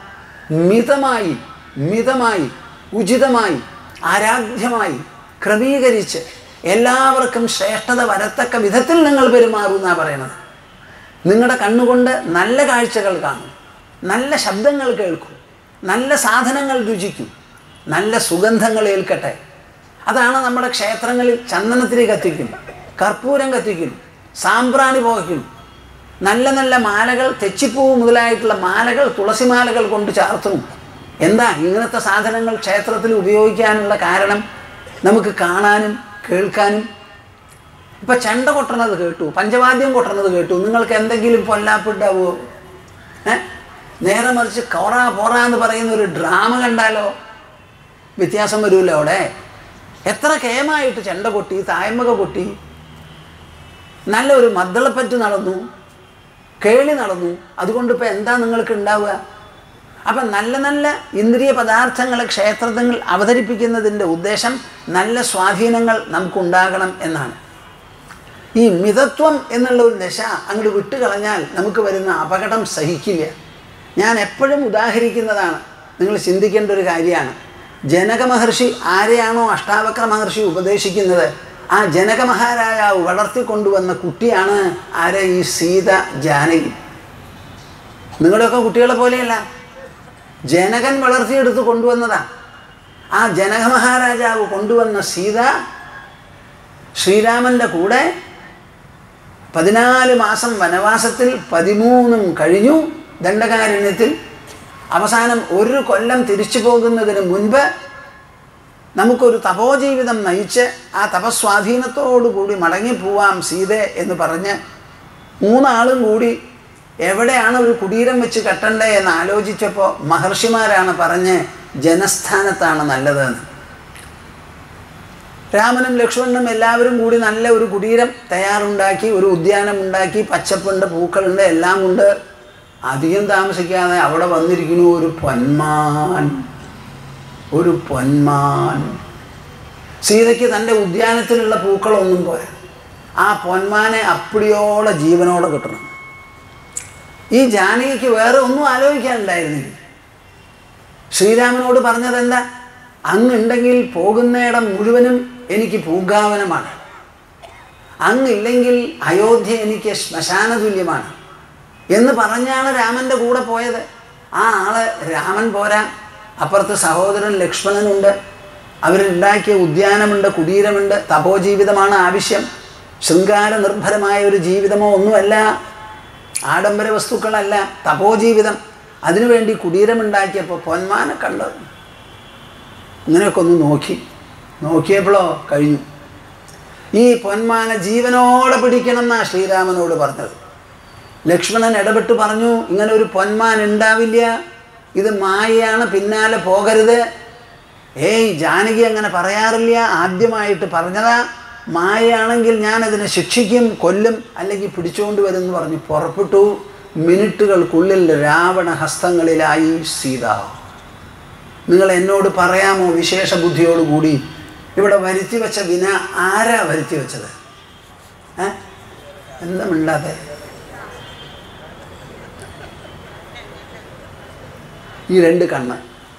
മിതമായി മിതമായി ഉചിതമായി ആരാധ്യമായി ക്രമീകരിച്ച് എല്ലാവർക്കും ശ്രേഷ്ഠത വരത്തക്ക വിധത്തിൽ നിങ്ങൾ പെരുമാറൂ എന്നാണ് പറയണത് നിങ്ങളുടെ കണ്ണുകൊണ്ട് നല്ല കാഴ്ചകൾ കാണും നല്ല ശബ്ദങ്ങൾ കേൾക്കൂ നല്ല സാധനങ്ങൾ രുചിക്കൂ നല്ല സുഗന്ധങ്ങൾ ഏൽക്കട്ടെ അതാണ് നമ്മുടെ ക്ഷേത്രങ്ങളിൽ ചന്ദനത്തിരി കത്തിക്കും കർപ്പൂരം കത്തിക്കും സാമ്പ്രാണി പുകയ്ക്കും നല്ല നല്ല മാലകൾ തെച്ചിപ്പൂവ് മുതലായിട്ടുള്ള മാലകൾ തുളസിമാലകൾ കൊണ്ട് ചാർത്തുന്നു എന്താ ഇങ്ങനത്തെ സാധനങ്ങൾ ക്ഷേത്രത്തിൽ ഉപയോഗിക്കാനുള്ള കാരണം നമുക്ക് കാണാനും കേൾക്കാനും ഇപ്പം ചെണ്ട കൊട്ടണത് കേട്ടു പഞ്ചവാദ്യം കൊട്ടണത് കേട്ടു നിങ്ങൾക്ക് എന്തെങ്കിലും പൊല്ലാപ്പുണ്ടാവുമോ ഏ നേരെ മറിച്ച് കോറ പോറ എന്ന് പറയുന്ന ഒരു ഡ്രാമ കണ്ടാലോ വ്യത്യാസം വരുമല്ലോ അവിടെ എത്ര കേമായിട്ട് ചെണ്ട കൊട്ടി തായ്മക കൊട്ടി നല്ല ഒരു മദ്ദളപ്പറ്റ് നടന്നു കേളി നടന്നു അതുകൊണ്ട് ഇപ്പം എന്താ നിങ്ങൾക്ക് ഉണ്ടാവുക അപ്പം നല്ല നല്ല ഇന്ദ്രിയ പദാർത്ഥങ്ങളെ ക്ഷേത്രത്തിൽ അവതരിപ്പിക്കുന്നതിൻ്റെ ഉദ്ദേശം നല്ല സ്വാധീനങ്ങൾ നമുക്കുണ്ടാകണം എന്നാണ് ഈ മിതത്വം എന്നുള്ള ഒരു ദശ അങ്ങോട്ട് വിട്ടുകളഞ്ഞാൽ നമുക്ക് വരുന്ന അപകടം സഹിക്കില്ല ഞാൻ എപ്പോഴും ഉദാഹരിക്കുന്നതാണ് നിങ്ങൾ ചിന്തിക്കേണ്ട ഒരു കാര്യമാണ് ജനക മഹർഷി ആരെയാണോ അഷ്ടാവക്ര മഹർഷി ഉപദേശിക്കുന്നത് ആ ജനക മഹാരാജാവ് വളർത്തിക്കൊണ്ടുവന്ന കുട്ടിയാണ് ആരെ ഈ സീത ജാനകി നിങ്ങളുടെയൊക്കെ കുട്ടികളെ പോലെയല്ല ജനകൻ വളർത്തിയെടുത്ത് കൊണ്ടുവന്നതാ ആ ജനക മഹാരാജാവ് കൊണ്ടുവന്ന സീത ശ്രീരാമൻ്റെ കൂടെ പതിനാല് മാസം വനവാസത്തിൽ പതിമൂന്നും കഴിഞ്ഞു ദണ്ഡകാരണ്യത്തിൽ അവസാനം ഒരു കൊല്ലം തിരിച്ചു പോകുന്നതിന് മുൻപ് നമുക്കൊരു തപോജീവിതം നയിച്ച് ആ തപസ്വാധീനത്തോടുകൂടി മടങ്ങിപ്പോവാം സീതെ എന്ന് പറഞ്ഞ് മൂന്നാളും കൂടി എവിടെയാണ് ഒരു കുടീരം വെച്ച് കെട്ടണ്ടേ എന്ന് ആലോചിച്ചപ്പോൾ മഹർഷിമാരാണ് പറഞ്ഞ് ജനസ്ഥാനത്താണ് നല്ലതെന്ന് രാമനും ലക്ഷ്മണനും എല്ലാവരും കൂടി നല്ല ഒരു കുടീരം തയ്യാറുണ്ടാക്കി ഒരു ഉദ്യാനം ഉണ്ടാക്കി പച്ചപ്പുണ്ട് പൂക്കളുണ്ട് എല്ലാം ഉണ്ട് അധികം താമസിക്കാതെ അവിടെ വന്നിരിക്കുന്നു ഒരു പൊന്മാൻ ഒരു പൊന്മാൻ സീതയ്ക്ക് തൻ്റെ ഉദ്യാനത്തിലുള്ള പൂക്കളൊന്നും പോരാ ആ പൊന്മാനെ അപ്പിടിയോടെ ജീവനോടെ കിട്ടണം ഈ ജാനകിക്ക് വേറെ ഒന്നും ആലോചിക്കാനുണ്ടായിരുന്നില്ല ശ്രീരാമനോട് പറഞ്ഞത് എന്താ അങ്ങുണ്ടെങ്കിൽ പോകുന്നിടം മുഴുവനും എനിക്ക് പൂങ്കാവനമാണ് അങ്ങില്ലെങ്കിൽ അയോധ്യ എനിക്ക് ശ്മശാന തുല്യമാണ് എന്ന് പറഞ്ഞാണ് രാമൻ്റെ കൂടെ പോയത് ആ ആള് രാമൻ പോരാ അപ്പുറത്ത് സഹോദരൻ ലക്ഷ്മണനുണ്ട് അവരുണ്ടാക്കിയ ഉദ്യാനമുണ്ട് കുടീരമുണ്ട് തപോജീവിതമാണ് ആവശ്യം ശൃംഗാര നിർഭരമായ ഒരു ജീവിതമോ ഒന്നുമല്ല ആഡംബര വസ്തുക്കളല്ല തപോജീവിതം അതിനുവേണ്ടി കുടീരമുണ്ടാക്കിയപ്പോൾ പൊന്മാനെ കണ്ടത് ഇങ്ങനെയൊക്കെ ഒന്ന് നോക്കി നോക്കിയപ്പോഴോ കഴിഞ്ഞു ഈ പൊന്മാനെ ജീവനോടെ പിടിക്കണം എന്നാണ് ശ്രീരാമനോട് പറഞ്ഞത് ലക്ഷ്മണൻ ഇടപെട്ട് പറഞ്ഞു ഇങ്ങനെ ഒരു പൊന്മാൻ ഉണ്ടാവില്ല ഇത് മായയാണ് പിന്നാലെ പോകരുത് ഏയ് ജാനകി അങ്ങനെ പറയാറില്ല ആദ്യമായിട്ട് പറഞ്ഞതാ മായയാണെങ്കിൽ ഞാൻ അതിനെ ശിക്ഷിക്കും കൊല്ലും അല്ലെങ്കിൽ പിടിച്ചുകൊണ്ട് വരും എന്ന് പറഞ്ഞ് പുറപ്പെട്ടു മിനിറ്റുകൾക്കുള്ളിൽ രാവണ ഹസ്തങ്ങളിലായി സീത നിങ്ങൾ എന്നോട് പറയാമോ വിശേഷ ബുദ്ധിയോടുകൂടി ഇവിടെ വരുത്തി വെച്ച വിന ആരാ വരുത്തി വെച്ചത് ഏ എന്താ മിണ്ടാതെ ഈ രണ്ട് കണ്ണ്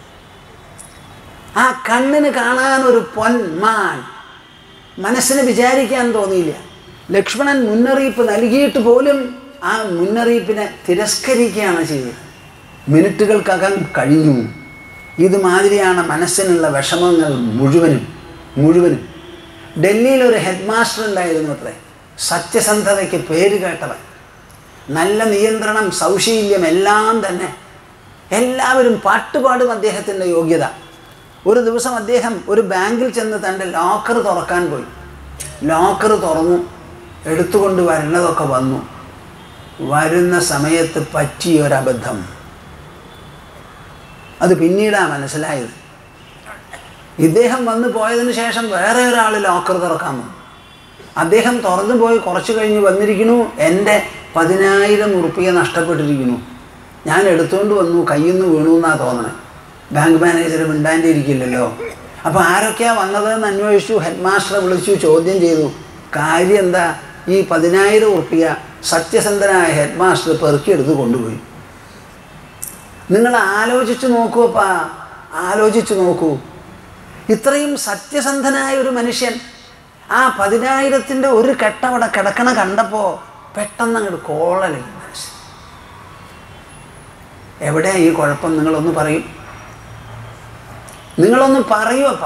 ആ കണ്ണിന് കാണാൻ ഒരു പൊന്മാൻ മനസ്സിന് വിചാരിക്കാൻ തോന്നിയില്ല ലക്ഷ്മണൻ മുന്നറിയിപ്പ് നൽകിയിട്ട് പോലും ആ മുന്നറിയിപ്പിനെ തിരസ്കരിക്കുകയാണ് ചെയ്തത് മിനിറ്റുകൾക്കകം കഴിഞ്ഞു ഇതുമാതിരിയാണ് മനസ്സിനുള്ള വിഷമങ്ങൾ മുഴുവനും മുഴുവനും ഡൽഹിയിൽ ഒരു ഹെഡ് മാസ്റ്റർ ഉണ്ടായിരുന്നു അത്രേ സത്യസന്ധതയ്ക്ക് പേര് കേട്ടവൻ നല്ല നിയന്ത്രണം സൗശീല്യം എല്ലാം തന്നെ എല്ലാവരും പാട്ടുപാടും അദ്ദേഹത്തിൻ്റെ യോഗ്യത ഒരു ദിവസം അദ്ദേഹം ഒരു ബാങ്കിൽ ചെന്ന് തൻ്റെ ലോക്കർ തുറക്കാൻ പോയി ലോക്കർ തുറന്നു എടുത്തുകൊണ്ട് വരേണ്ടതൊക്കെ വന്നു വരുന്ന സമയത്ത് പറ്റിയൊരബദ്ധം അത് പിന്നീടാണ് മനസ്സിലായത് ഇദ്ദേഹം വന്നു പോയതിന് ശേഷം വേറെ ഒരാൾ ലോക്കർ തുറക്കാൻ വന്നു അദ്ദേഹം തുറന്നു പോയി കുറച്ച് കഴിഞ്ഞ് വന്നിരിക്കുന്നു എൻ്റെ പതിനായിരം ഉറുപ്പിക നഷ്ടപ്പെട്ടിരിക്കുന്നു ഞാൻ എടുത്തുകൊണ്ട് വന്നു കയ്യിൽ നിന്ന് വീണു എന്നാണ് തോന്നണേ ബാങ്ക് മാനേജർ മിണ്ടാൻ്റെ ഇരിക്കില്ലല്ലോ അപ്പോൾ ആരൊക്കെയാണ് വന്നതെന്ന് അന്വേഷിച്ചു ഹെഡ് മാസ്റ്ററെ വിളിച്ചു ചോദ്യം ചെയ്തു കാര്യം എന്താ ഈ പതിനായിരം ഉറുപ്പിക സത്യസന്ധനായ ഹെഡ് മാസ്റ്റർ പെറുക്കിയെടുത്ത് കൊണ്ടുപോയി നിങ്ങൾ ആലോചിച്ച് നോക്കൂപ്പാ ആലോചിച്ച് നോക്കൂ ഇത്രയും സത്യസന്ധനായ ഒരു മനുഷ്യൻ ആ പതിനായിരത്തിൻ്റെ ഒരു കെട്ടവിടെ കിടക്കണ കണ്ടപ്പോൾ പെട്ടെന്ന് അങ്ങോട്ട് കോളലി മനസ്സ് എവിടെയാ ഈ കുഴപ്പം നിങ്ങളൊന്ന് പറയും നിങ്ങളൊന്ന് പറയൂ അപ്പ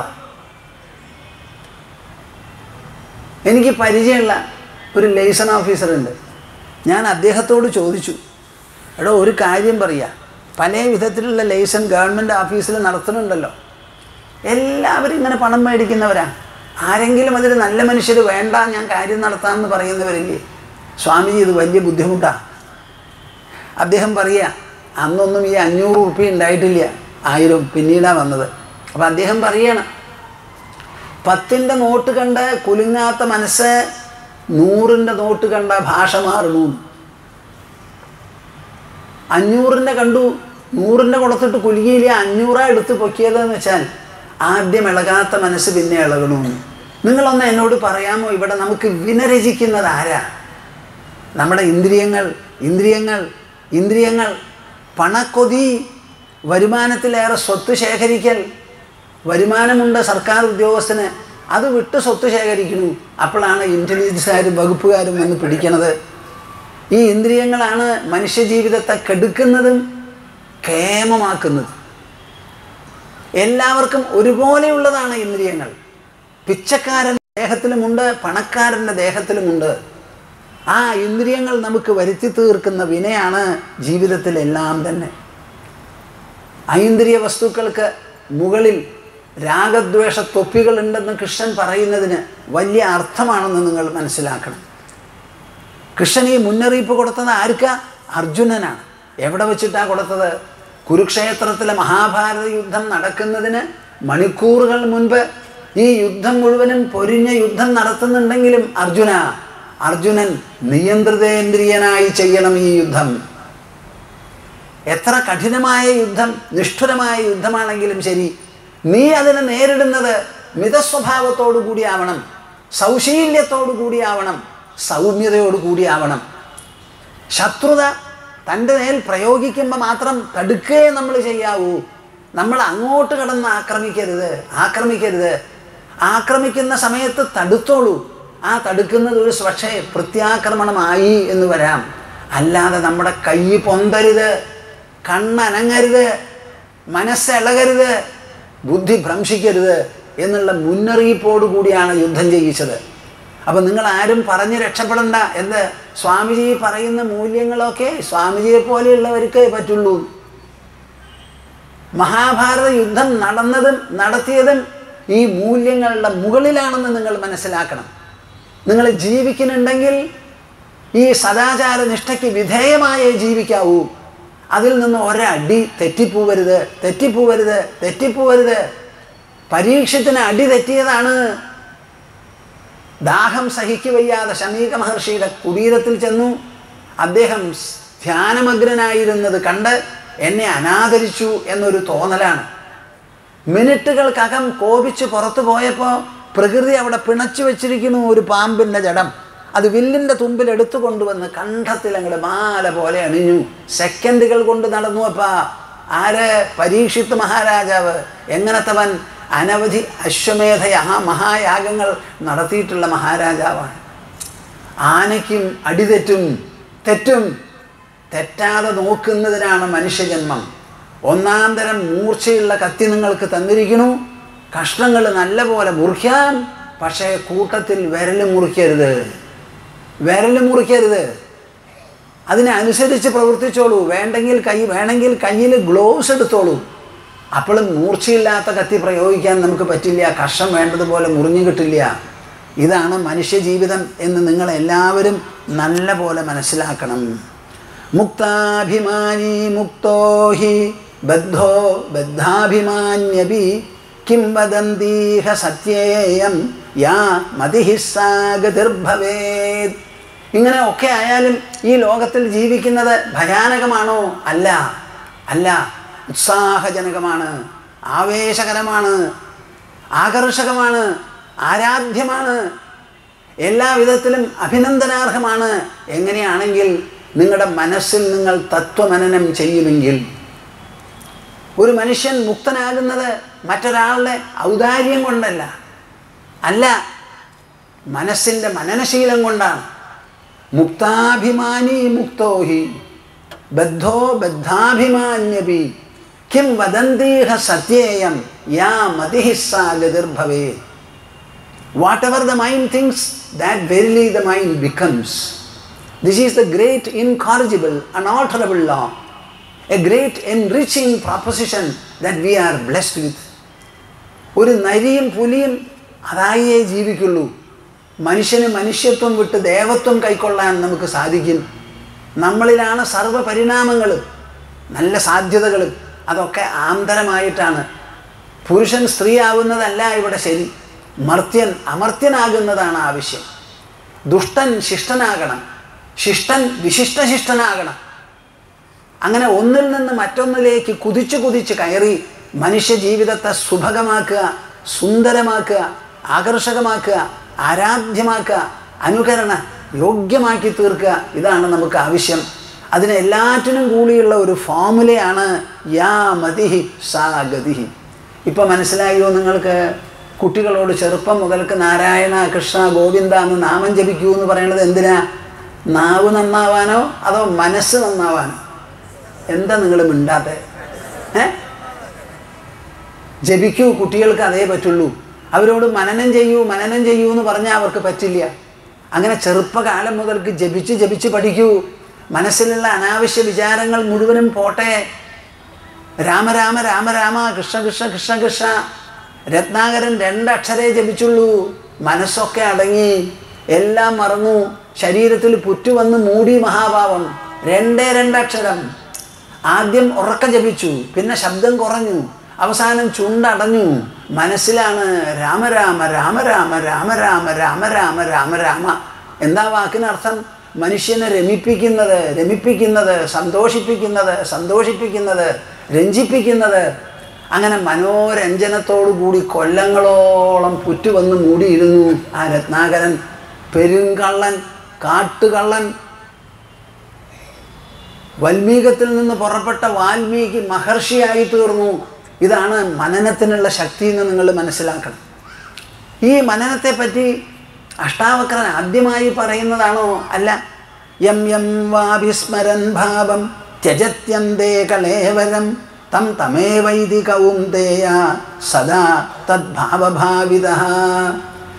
എനിക്ക് പരിചയമുള്ള ഒരു ലൈസൺ ഓഫീസറുണ്ട് ഞാൻ അദ്ദേഹത്തോട് ചോദിച്ചു എടോ ഒരു കാര്യം പറയുക പല വിധത്തിലുള്ള ലൈസൺ ഗവൺമെൻറ് ഓഫീസിൽ നടത്തുന്നുണ്ടല്ലോ എല്ലാവരും ഇങ്ങനെ പണം മേടിക്കുന്നവരാ ആരെങ്കിലും അതിൽ നല്ല മനുഷ്യർ വേണ്ട ഞാൻ കാര്യം നടത്താമെന്ന് പറയുന്നവരില്ലേ സ്വാമിജി ഇത് വലിയ ബുദ്ധിമുട്ടാണ് അദ്ദേഹം പറയുക അന്നൊന്നും ഈ അഞ്ഞൂറ് ഉറുപ്പ്യ ഉണ്ടായിട്ടില്ല ആയിരം പിന്നീടാണ് വന്നത് അപ്പം അദ്ദേഹം പറയണം പത്തിൻ്റെ നോട്ട് കണ്ട് കുലുങ്ങാത്ത മനസ്സ് നൂറിൻ്റെ നോട്ട് കണ്ട ഭാഷ മാറണു അഞ്ഞൂറിൻ്റെ കണ്ടു നൂറിൻ്റെ കൊടുത്തിട്ട് കുലുങ്ങിയില്ല അഞ്ഞൂറാ എടുത്ത് പൊക്കിയതെന്ന് വെച്ചാൽ ആദ്യം ഇളകാത്ത മനസ്സ് പിന്നെ ഇളകണമെന്ന് നിങ്ങളൊന്ന് എന്നോട് പറയാമോ ഇവിടെ നമുക്ക് വിനരചിക്കുന്നത് ആരാ നമ്മുടെ ഇന്ദ്രിയങ്ങൾ ഇന്ദ്രിയങ്ങൾ ഇന്ദ്രിയങ്ങൾ പണക്കൊതി വരുമാനത്തിലേറെ സ്വത്ത് ശേഖരിക്കൽ വരുമാനമുണ്ട് സർക്കാർ ഉദ്യോഗസ്ഥന് അത് വിട്ട് സ്വത്ത് ശേഖരിക്കുന്നു അപ്പോഴാണ് ഇൻ്റലിജൻസുകാരും വകുപ്പുകാരും വന്ന് പിടിക്കണത് ഈ ഇന്ദ്രിയങ്ങളാണ് മനുഷ്യജീവിതത്തെ കെടുക്കുന്നതും കേമമാക്കുന്നത് എല്ലാവർക്കും ഒരുപോലെയുള്ളതാണ് ഇന്ദ്രിയങ്ങൾ പിച്ചക്കാരൻ്റെ ദേഹത്തിലുമുണ്ട് പണക്കാരൻ്റെ ദേഹത്തിലുമുണ്ട് ആ ഇന്ദ്രിയങ്ങൾ നമുക്ക് വരുത്തി തീർക്കുന്ന വിനയാണ് ജീവിതത്തിലെല്ലാം തന്നെ ഐന്ദ്രിയ വസ്തുക്കൾക്ക് മുകളിൽ രാഗദ്വേഷ തൊപ്പികളുണ്ടെന്ന് കൃഷ്ണൻ പറയുന്നതിന് വലിയ അർത്ഥമാണെന്ന് നിങ്ങൾ മനസ്സിലാക്കണം കൃഷ്ണൻ ഈ മുന്നറിയിപ്പ് കൊടുത്തത് ആർക്കാ അർജുനനാണ് എവിടെ വെച്ചിട്ടാണ് കൊടുത്തത് കുരുക്ഷേത്രത്തിലെ മഹാഭാരത യുദ്ധം നടക്കുന്നതിന് മണിക്കൂറുകൾ മുൻപ് ഈ യുദ്ധം മുഴുവനും പൊരിഞ്ഞ യുദ്ധം നടത്തുന്നുണ്ടെങ്കിലും അർജുന അർജുനൻ നിയന്ത്രിതേന്ദ്രിയനായി ചെയ്യണം ഈ യുദ്ധം എത്ര കഠിനമായ യുദ്ധം നിഷ്ഠുരമായ യുദ്ധമാണെങ്കിലും ശരി നീ അതിനെ നേരിടുന്നത് മിതസ്വഭാവത്തോടു കൂടിയാവണം സൗശീല്യത്തോടു കൂടിയാവണം സൗമ്യതയോടു കൂടിയാവണം ശത്രുത തൻ്റെ മേൽ പ്രയോഗിക്കുമ്പോൾ മാത്രം തടുക്കേ നമ്മൾ ചെയ്യാവൂ നമ്മൾ അങ്ങോട്ട് കടന്ന് ആക്രമിക്കരുത് ആക്രമിക്കരുത് ആക്രമിക്കുന്ന സമയത്ത് തടുത്തോളൂ ആ തടുക്കുന്നത് ഒരു പക്ഷേ പ്രത്യാക്രമണമായി എന്ന് വരാം അല്ലാതെ നമ്മുടെ കൈ പൊന്തരുത് കണ്ണനങ്ങരുത് മനസ്സിളകരുത് ബുദ്ധി ഭ്രംശിക്കരുത് എന്നുള്ള മുന്നറിയിപ്പോടു കൂടിയാണ് യുദ്ധം ചെയ്യിച്ചത് അപ്പം നിങ്ങൾ ആരും പറഞ്ഞ് രക്ഷപ്പെടണ്ട എന്ത് സ്വാമിജി പറയുന്ന മൂല്യങ്ങളൊക്കെ സ്വാമിജിയെ പോലെയുള്ളവർക്കേ പറ്റുള്ളൂ മഹാഭാരത യുദ്ധം നടന്നതും നടത്തിയതും ഈ മൂല്യങ്ങളുടെ മുകളിലാണെന്ന് നിങ്ങൾ മനസ്സിലാക്കണം നിങ്ങൾ ജീവിക്കുന്നുണ്ടെങ്കിൽ ഈ സദാചാര നിഷ്ഠയ്ക്ക് വിധേയമായേ ജീവിക്കാവൂ അതിൽ നിന്ന് ഒരടി തെറ്റിപ്പോവരുത് തെറ്റിപ്പോവരുത് തെറ്റിപ്പോവരുത് പരീക്ഷത്തിന് അടി തെറ്റിയതാണ് ദാഹം സഹിക്കുവയ്യാതെ ശമീക മഹർഷിയുടെ കുടീരത്തിൽ ചെന്നു അദ്ദേഹം ധ്യാനമഗ്രനായിരുന്നത് കണ്ട് എന്നെ അനാദരിച്ചു എന്നൊരു തോന്നലാണ് മിനിറ്റുകൾക്കകം കോപിച്ച് പുറത്തു പോയപ്പോൾ പ്രകൃതി അവിടെ പിണച്ചു വെച്ചിരിക്കുന്നു ഒരു പാമ്പിൻ്റെ ജഡം അത് വില്ലിൻ്റെ തുമ്പിൽ എടുത്തു കൊണ്ടുവന്ന് കണ്ഠത്തിൽ അങ്ങോട്ട് മാല പോലെ അണിഞ്ഞു സെക്കൻഡുകൾ കൊണ്ട് നടന്നു അപ്പാ ആര് പരീക്ഷിത്ത് മഹാരാജാവ് എങ്ങനത്തവൻ അനവധി അശ്വമേധ യഹാ മഹായാഗങ്ങൾ നടത്തിയിട്ടുള്ള മഹാരാജാവാണ് ആനയ്ക്കും അടിതെറ്റും തെറ്റും തെറ്റാതെ നോക്കുന്നതിനാണ് മനുഷ്യജന്മം ഒന്നാം തരം മൂർച്ചയുള്ള കത്തി നിങ്ങൾക്ക് തന്നിരിക്കണു കഷ്ണങ്ങൾ നല്ല പോലെ മുറിക്കാം പക്ഷേ കൂട്ടത്തിൽ വിരൽ മുറിക്കരുത് വിരൽ മുറിക്കരുത് അതിനനുസരിച്ച് പ്രവർത്തിച്ചോളൂ വേണ്ടെങ്കിൽ കൈ വേണമെങ്കിൽ കയ്യിൽ ഗ്ലോവ്സ് എടുത്തോളൂ അപ്പോഴും മൂർച്ചയില്ലാത്ത കത്തി പ്രയോഗിക്കാൻ നമുക്ക് പറ്റില്ല കഷം വേണ്ടതുപോലെ മുറിഞ്ഞു കിട്ടില്ല ഇതാണ് മനുഷ്യജീവിതം എന്ന് നിങ്ങൾ എല്ലാവരും നല്ല പോലെ മനസ്സിലാക്കണം മുക്താഭിമാനി മുക്തോ ഹി ബദ്ധോ ബദ്ധാഭിമാന്യപി കിം വദന്തീഹ സത്യേയം യാ മതിഹിസ്സാഗതിർഭവേത് ഇങ്ങനെ ഒക്കെ ആയാലും ഈ ലോകത്തിൽ ജീവിക്കുന്നത് ഭയാനകമാണോ അല്ല അല്ല ഉത്സാഹജനകമാണ് ആവേശകരമാണ് ആകർഷകമാണ് ആരാധ്യമാണ് എല്ലാ വിധത്തിലും അഭിനന്ദനാർഹമാണ് എങ്ങനെയാണെങ്കിൽ നിങ്ങളുടെ മനസ്സിൽ നിങ്ങൾ തത്വമനനം ചെയ്യുമെങ്കിൽ ഒരു മനുഷ്യൻ മുക്തനാകുന്നത് മറ്റൊരാളുടെ ഔദാര്യം കൊണ്ടല്ല അല്ല മനസ്സിൻ്റെ മനനശീലം കൊണ്ടാണ് മുക്താഭിമാനി മുക്തോഹി ബദ്ധോ ബദ്ധാഭിമാന്യപി കിം വദന്തീഹ സത്യേയം യാ മതിഹിസ്സാ ഗതിർഭവേ whatever the mind thinks that verily the mind becomes this is the great incorrigible unalterable law a great enriching proposition that we are blessed with ഒരു നരിയും പുലിയും അതായേ ജീവിക്കുള്ളൂ മനുഷ്യന് മനുഷ്യത്വം വിട്ട് ദേവത്വം കൈക്കൊള്ളാൻ നമുക്ക് സാധിക്കും നമ്മളിലാണ് സർവ്വ പരിണാമങ്ങളും നല്ല സാധ്യതകളും അതൊക്കെ ആന്തരമായിട്ടാണ് പുരുഷൻ സ്ത്രീ ആവുന്നതല്ല ഇവിടെ ശരി മർത്യൻ അമർത്യനാകുന്നതാണ് ആവശ്യം ദുഷ്ടൻ ശിഷ്ടനാകണം ശിഷ്ടൻ വിശിഷ്ടശിഷ്ടനാകണം അങ്ങനെ ഒന്നിൽ നിന്ന് മറ്റൊന്നിലേക്ക് കുതിച്ചു കുതിച്ച് കയറി മനുഷ്യ ജീവിതത്തെ സുഭഗമാക്കുക സുന്ദരമാക്കുക ആകർഷകമാക്കുക ആരാധ്യമാക്കുക അനുകരണ യോഗ്യമാക്കി തീർക്കുക ഇതാണ് നമുക്ക് ആവശ്യം അതിന് എല്ലാറ്റിനും കൂടിയുള്ള ഒരു ഫോമുലയാണ് യാ മതിഹി സാ ഗതിഹി ഇപ്പം മനസ്സിലായോ നിങ്ങൾക്ക് കുട്ടികളോട് ചെറുപ്പം മുതൽക്ക് നാരായണ കൃഷ്ണ ഗോവിന്ദ എന്ന് നാമം ജപിക്കൂ എന്ന് പറയുന്നത് എന്തിനാ നാവ് നന്നാവാനോ അതോ മനസ്സ് നന്നാവാനോ എന്താ നിങ്ങൾ മിണ്ടാത്ത ഏ ജപിക്കൂ കുട്ടികൾക്ക് അതേ പറ്റുള്ളൂ അവരോട് മനനം ചെയ്യൂ മനനം ചെയ്യൂ എന്ന് പറഞ്ഞാൽ അവർക്ക് പറ്റില്ല അങ്ങനെ ചെറുപ്പകാലം മുതൽക്ക് ജപിച്ച് ജപിച്ച് പഠിക്കൂ മനസ്സിലുള്ള അനാവശ്യ വിചാരങ്ങൾ മുഴുവനും പോട്ടെ രാമ രാമ രാമ രാമ കൃഷ്ണ കൃഷ്ണ കൃഷ്ണ കൃഷ്ണ രത്നാകരൻ രണ്ടക്ഷരേ ജപിച്ചുള്ളൂ മനസ്സൊക്കെ അടങ്ങി എല്ലാം മറന്നു ശരീരത്തിൽ പുറ്റു വന്ന് മൂടി മഹാഭാവം രണ്ടേ രണ്ടക്ഷരം ആദ്യം ഉറക്ക ജപിച്ചു പിന്നെ ശബ്ദം കുറഞ്ഞു അവസാനം ചുണ്ടടഞ്ഞു മനസ്സിലാണ് രാമരാമ രാമരാമ രാമരാമ രാമരാമ രാമരാമ എന്താ വാക്കിനർത്ഥം മനുഷ്യനെ രമിപ്പിക്കുന്നത് രമിപ്പിക്കുന്നത് സന്തോഷിപ്പിക്കുന്നത് സന്തോഷിപ്പിക്കുന്നത് രഞ്ജിപ്പിക്കുന്നത് അങ്ങനെ മനോരഞ്ജനത്തോടു കൂടി കൊല്ലങ്ങളോളം പുറ്റുവന്ന് മൂടിയിരുന്നു ആ രത്നാകരൻ പെരുങ്കള്ളൻ കാട്ടുകള്ളൻ വൽമീകത്തിൽ നിന്ന് പുറപ്പെട്ട വാൽമീകി മഹർഷിയായി തീർന്നു ഇതാണ് മനനത്തിനുള്ള ശക്തി എന്ന് നിങ്ങൾ മനസ്സിലാക്കണം ഈ മനനത്തെ പറ്റി അഷ്ടാവക്രൻ ആദ്യമായി പറയുന്നതാണോ അല്ല യം യം വാഭിസ്മരൻ ഭാവം ത്യജത്യന്തേ കളേവരം തം തമേവൈതി കൗന്ദേയ സദാ തദ്ഭാവഭാവിത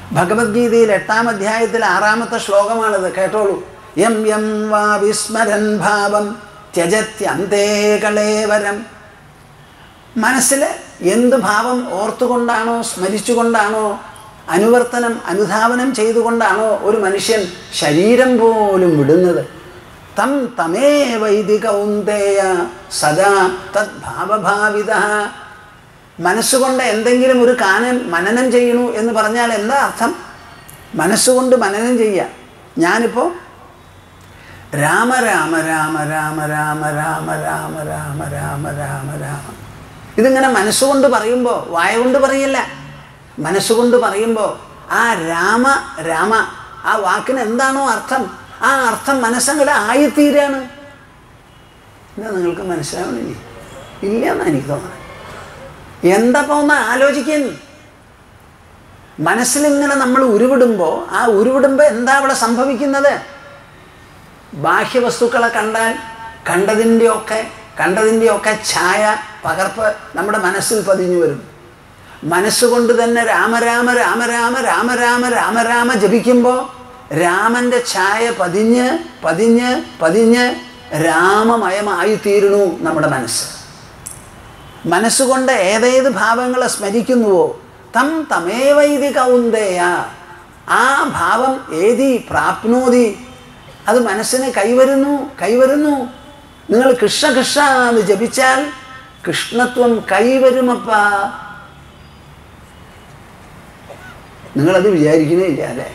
ഭഗവത്ഗീതയിൽ എട്ടാം അധ്യായത്തിൽ ആറാമത്തെ ശ്ലോകമാണിത് കേട്ടോളൂ യം യം വാ വിസ്മരൻ ഭാവം ത്യജത്യന്തേ കളേവരം മനസ്സിൽ എന്ത് ഭാവം ഓർത്തുകൊണ്ടാണോ സ്മരിച്ചുകൊണ്ടാണോ അനുവർത്തനം അനുധാവനം ചെയ്തുകൊണ്ടാണോ ഒരു മനുഷ്യൻ ശരീരം പോലും വിടുന്നത് തം തമേ വൈദികൗന്ദേയ സദാ തദ് ഭാവഭാവിത മനസ്സുകൊണ്ട് എന്തെങ്കിലും ഒരു കാനൻ മനനം ചെയ്യണു എന്ന് പറഞ്ഞാൽ എന്താ അർത്ഥം മനസ്സുകൊണ്ട് മനനം ചെയ്യുക ഞാനിപ്പോൾ രാമ രാമ രാമ രാമ രാമ രാമ രാമ രാമ രാമ രാമ രാമ ഇതിങ്ങനെ മനസ്സുകൊണ്ട് പറയുമ്പോൾ വായ കൊണ്ട് പറയല്ല മനസ്സുകൊണ്ട് പറയുമ്പോൾ ആ രാമ രാമ ആ വാക്കിന് എന്താണോ അർത്ഥം ആ അർത്ഥം മനസ്സങ്ങടെ ആയിത്തീരാണ് എന്താ നിങ്ങൾക്ക് മനസ്സിലാവണില്ലേ ഇല്ല എന്നാണ് എനിക്ക് തോന്നുന്നത് എന്താ ഒന്ന് ആലോചിക്കാൻ മനസ്സിലിങ്ങനെ നമ്മൾ ഉരുവിടുമ്പോൾ ആ ഉരുവിടുമ്പോൾ എന്താ അവിടെ സംഭവിക്കുന്നത് ബാഹ്യവസ്തുക്കളെ കണ്ടാൽ കണ്ടതിൻ്റെയൊക്കെ കണ്ടതിൻ്റെയൊക്കെ ഛായ പകർപ്പ് നമ്മുടെ മനസ്സിൽ പതിഞ്ഞു വരും മനസ്സുകൊണ്ട് തന്നെ രാമരാമ രാമരാമ രാമരാമ രാമരാമ ജപിക്കുമ്പോൾ രാമൻ്റെ ഛായ പതിഞ്ഞ് പതിഞ്ഞ് പതിഞ്ഞ് രാമമയമായിത്തീരണു നമ്മുടെ മനസ്സ് മനസ്സുകൊണ്ട് ഏതേത് ഭാവങ്ങളെ സ്മരിക്കുന്നുവോ തം തമേവൈതി കൗന്ദേയ ആ ഭാവം ഏതി പ്രാപ്നോതി അത് മനസ്സിന് കൈവരുന്നു കൈവരുന്നു നിങ്ങൾ കൃഷ്ണ കൃഷ്ണ എന്ന് ജപിച്ചാൽ കൃഷ്ണത്വം കൈവരുമപ്പ നിങ്ങളത് വിചാരിക്കുന്നേ ഇല്ല അല്ലേ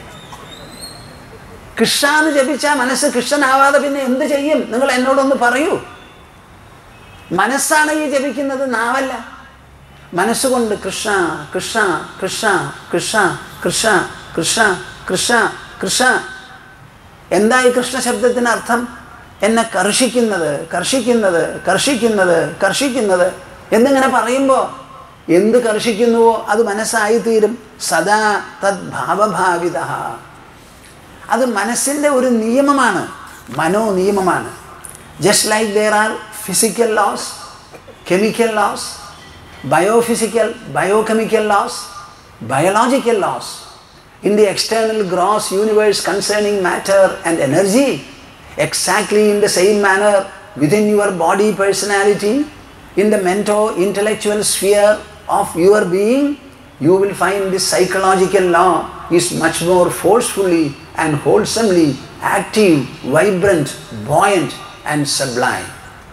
കൃഷ്ണ എന്ന് ജപിച്ചാൽ മനസ്സ് കൃഷ്ണനാവാതെ പിന്നെ എന്ത് ചെയ്യും നിങ്ങൾ എന്നോടൊന്ന് പറയൂ മനസ്സാണ് ഈ ജപിക്കുന്നത് നാവല്ല മനസ്സുകൊണ്ട് കൃഷ്ണ കൃഷ്ണ കൃഷ്ണ കൃഷ്ണ കൃഷ്ണ കൃഷ്ണ കൃഷ്ണ കൃഷ്ണ എന്താ ഈ കൃഷ്ണ ശബ്ദത്തിന് അർത്ഥം എന്നെ കർഷിക്കുന്നത് കർഷിക്കുന്നത് കർഷിക്കുന്നത് കർഷിക്കുന്നത് എന്നിങ്ങനെ പറയുമ്പോൾ എന്ത് കർഷിക്കുന്നുവോ അത് മനസ്സായിത്തീരും സദാ തദ് ഭാവഭാവിത അത് മനസ്സിൻ്റെ ഒരു നിയമമാണ് മനോ നിയമമാണ് just like there are physical laws, chemical laws, biophysical, biochemical laws, biological laws in the external gross universe concerning matter and energy, exactly in the same manner within your body personality, in the mental intellectual sphere of your being, you will find this psychological law is much more forcefully and wholesomely active, vibrant, buoyant, and sublime.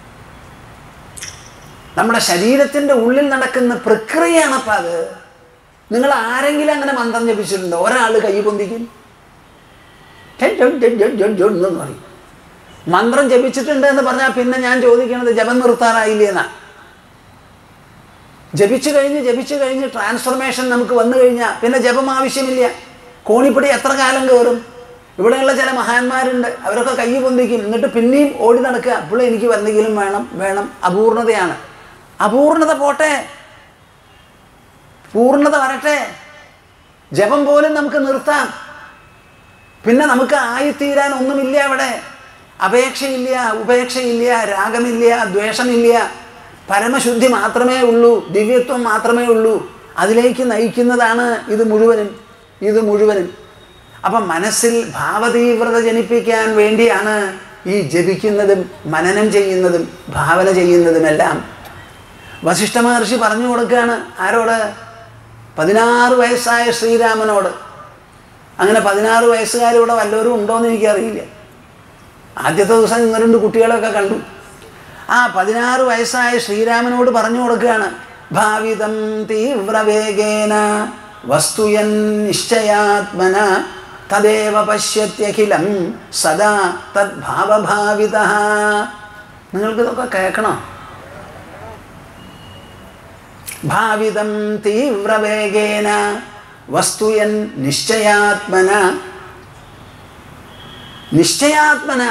നമ്മുടെ ശരീരത്തിൻ്റെ ഉള്ളിൽ നടക്കുന്ന പ്രക്രിയയാണപ്പം അത് നിങ്ങൾ ആരെങ്കിലും അങ്ങനെ മന്ത്രം ജപിച്ചിട്ടുണ്ടോ ഒരാൾ കൈ പൊന്തിക്കും എന്ന് പറയും മന്ത്രം ജപിച്ചിട്ടുണ്ട് എന്ന് പറഞ്ഞാൽ പിന്നെ ഞാൻ ചോദിക്കുന്നത് ജപം നിർത്താറായില്ലേ എന്നാ ജപിച്ചു കഴിഞ്ഞ് ജപിച്ചു കഴിഞ്ഞ് ട്രാൻസ്ഫർമേഷൻ നമുക്ക് വന്നു കഴിഞ്ഞാൽ പിന്നെ ജപം ആവശ്യമില്ല കോണിപ്പടി എത്ര കാലം കയറും ഇവിടെയുള്ള ചില മഹാന്മാരുണ്ട് അവരൊക്കെ കൈ പൊന്തിക്കും എന്നിട്ട് പിന്നെയും ഓടി നടക്കുക അപ്പോൾ എനിക്ക് എന്തെങ്കിലും വേണം വേണം അപൂർണതയാണ് അപൂർണത പോട്ടെ പൂർണ്ണത വരട്ടെ ജപം പോലും നമുക്ക് നിർത്താം പിന്നെ നമുക്ക് ആയിത്തീരാൻ ഒന്നുമില്ല അവിടെ അപേക്ഷയില്ല ഉപേക്ഷയില്ല രാഗമില്ല ദ്വേഷമില്ല പരമശുദ്ധി മാത്രമേ ഉള്ളൂ ദിവ്യത്വം മാത്രമേ ഉള്ളൂ അതിലേക്ക് നയിക്കുന്നതാണ് ഇത് മുഴുവനും ഇത് മുഴുവനും അപ്പം മനസ്സിൽ ഭാവതീവ്രത ജനിപ്പിക്കാൻ വേണ്ടിയാണ് ഈ ജപിക്കുന്നതും മനനം ചെയ്യുന്നതും ഭാവന ചെയ്യുന്നതുമെല്ലാം വസിഷ്ഠ മഹർഷി പറഞ്ഞു കൊടുക്കുകയാണ് ആരോട് പതിനാറ് വയസ്സായ ശ്രീരാമനോട് അങ്ങനെ പതിനാറ് വയസ്സുകാർ ഇവിടെ വല്ലവരും ഉണ്ടോ എന്ന് എനിക്കറിയില്ല ആദ്യത്തെ ദിവസം ഇന്ന് രണ്ട് കുട്ടികളൊക്കെ കണ്ടു ആ പതിനാറ് വയസ്സായ ശ്രീരാമനോട് പറഞ്ഞു കൊടുക്കുകയാണ് ഭാവിതം തീവ്രവേഗേന വസ്തുയൻ നിശ്ചയാത്മന തദേവ പശ്യത്യഖിലം സദാ തദ്ഭാവഭാവിത നിങ്ങൾക്കിതൊക്കെ കേൾക്കണോ ഭാവിതം തീവ്രവേഗേന വസ്തുയൻ നിശ്ചയാത്മന നിശ്ചയാത്മന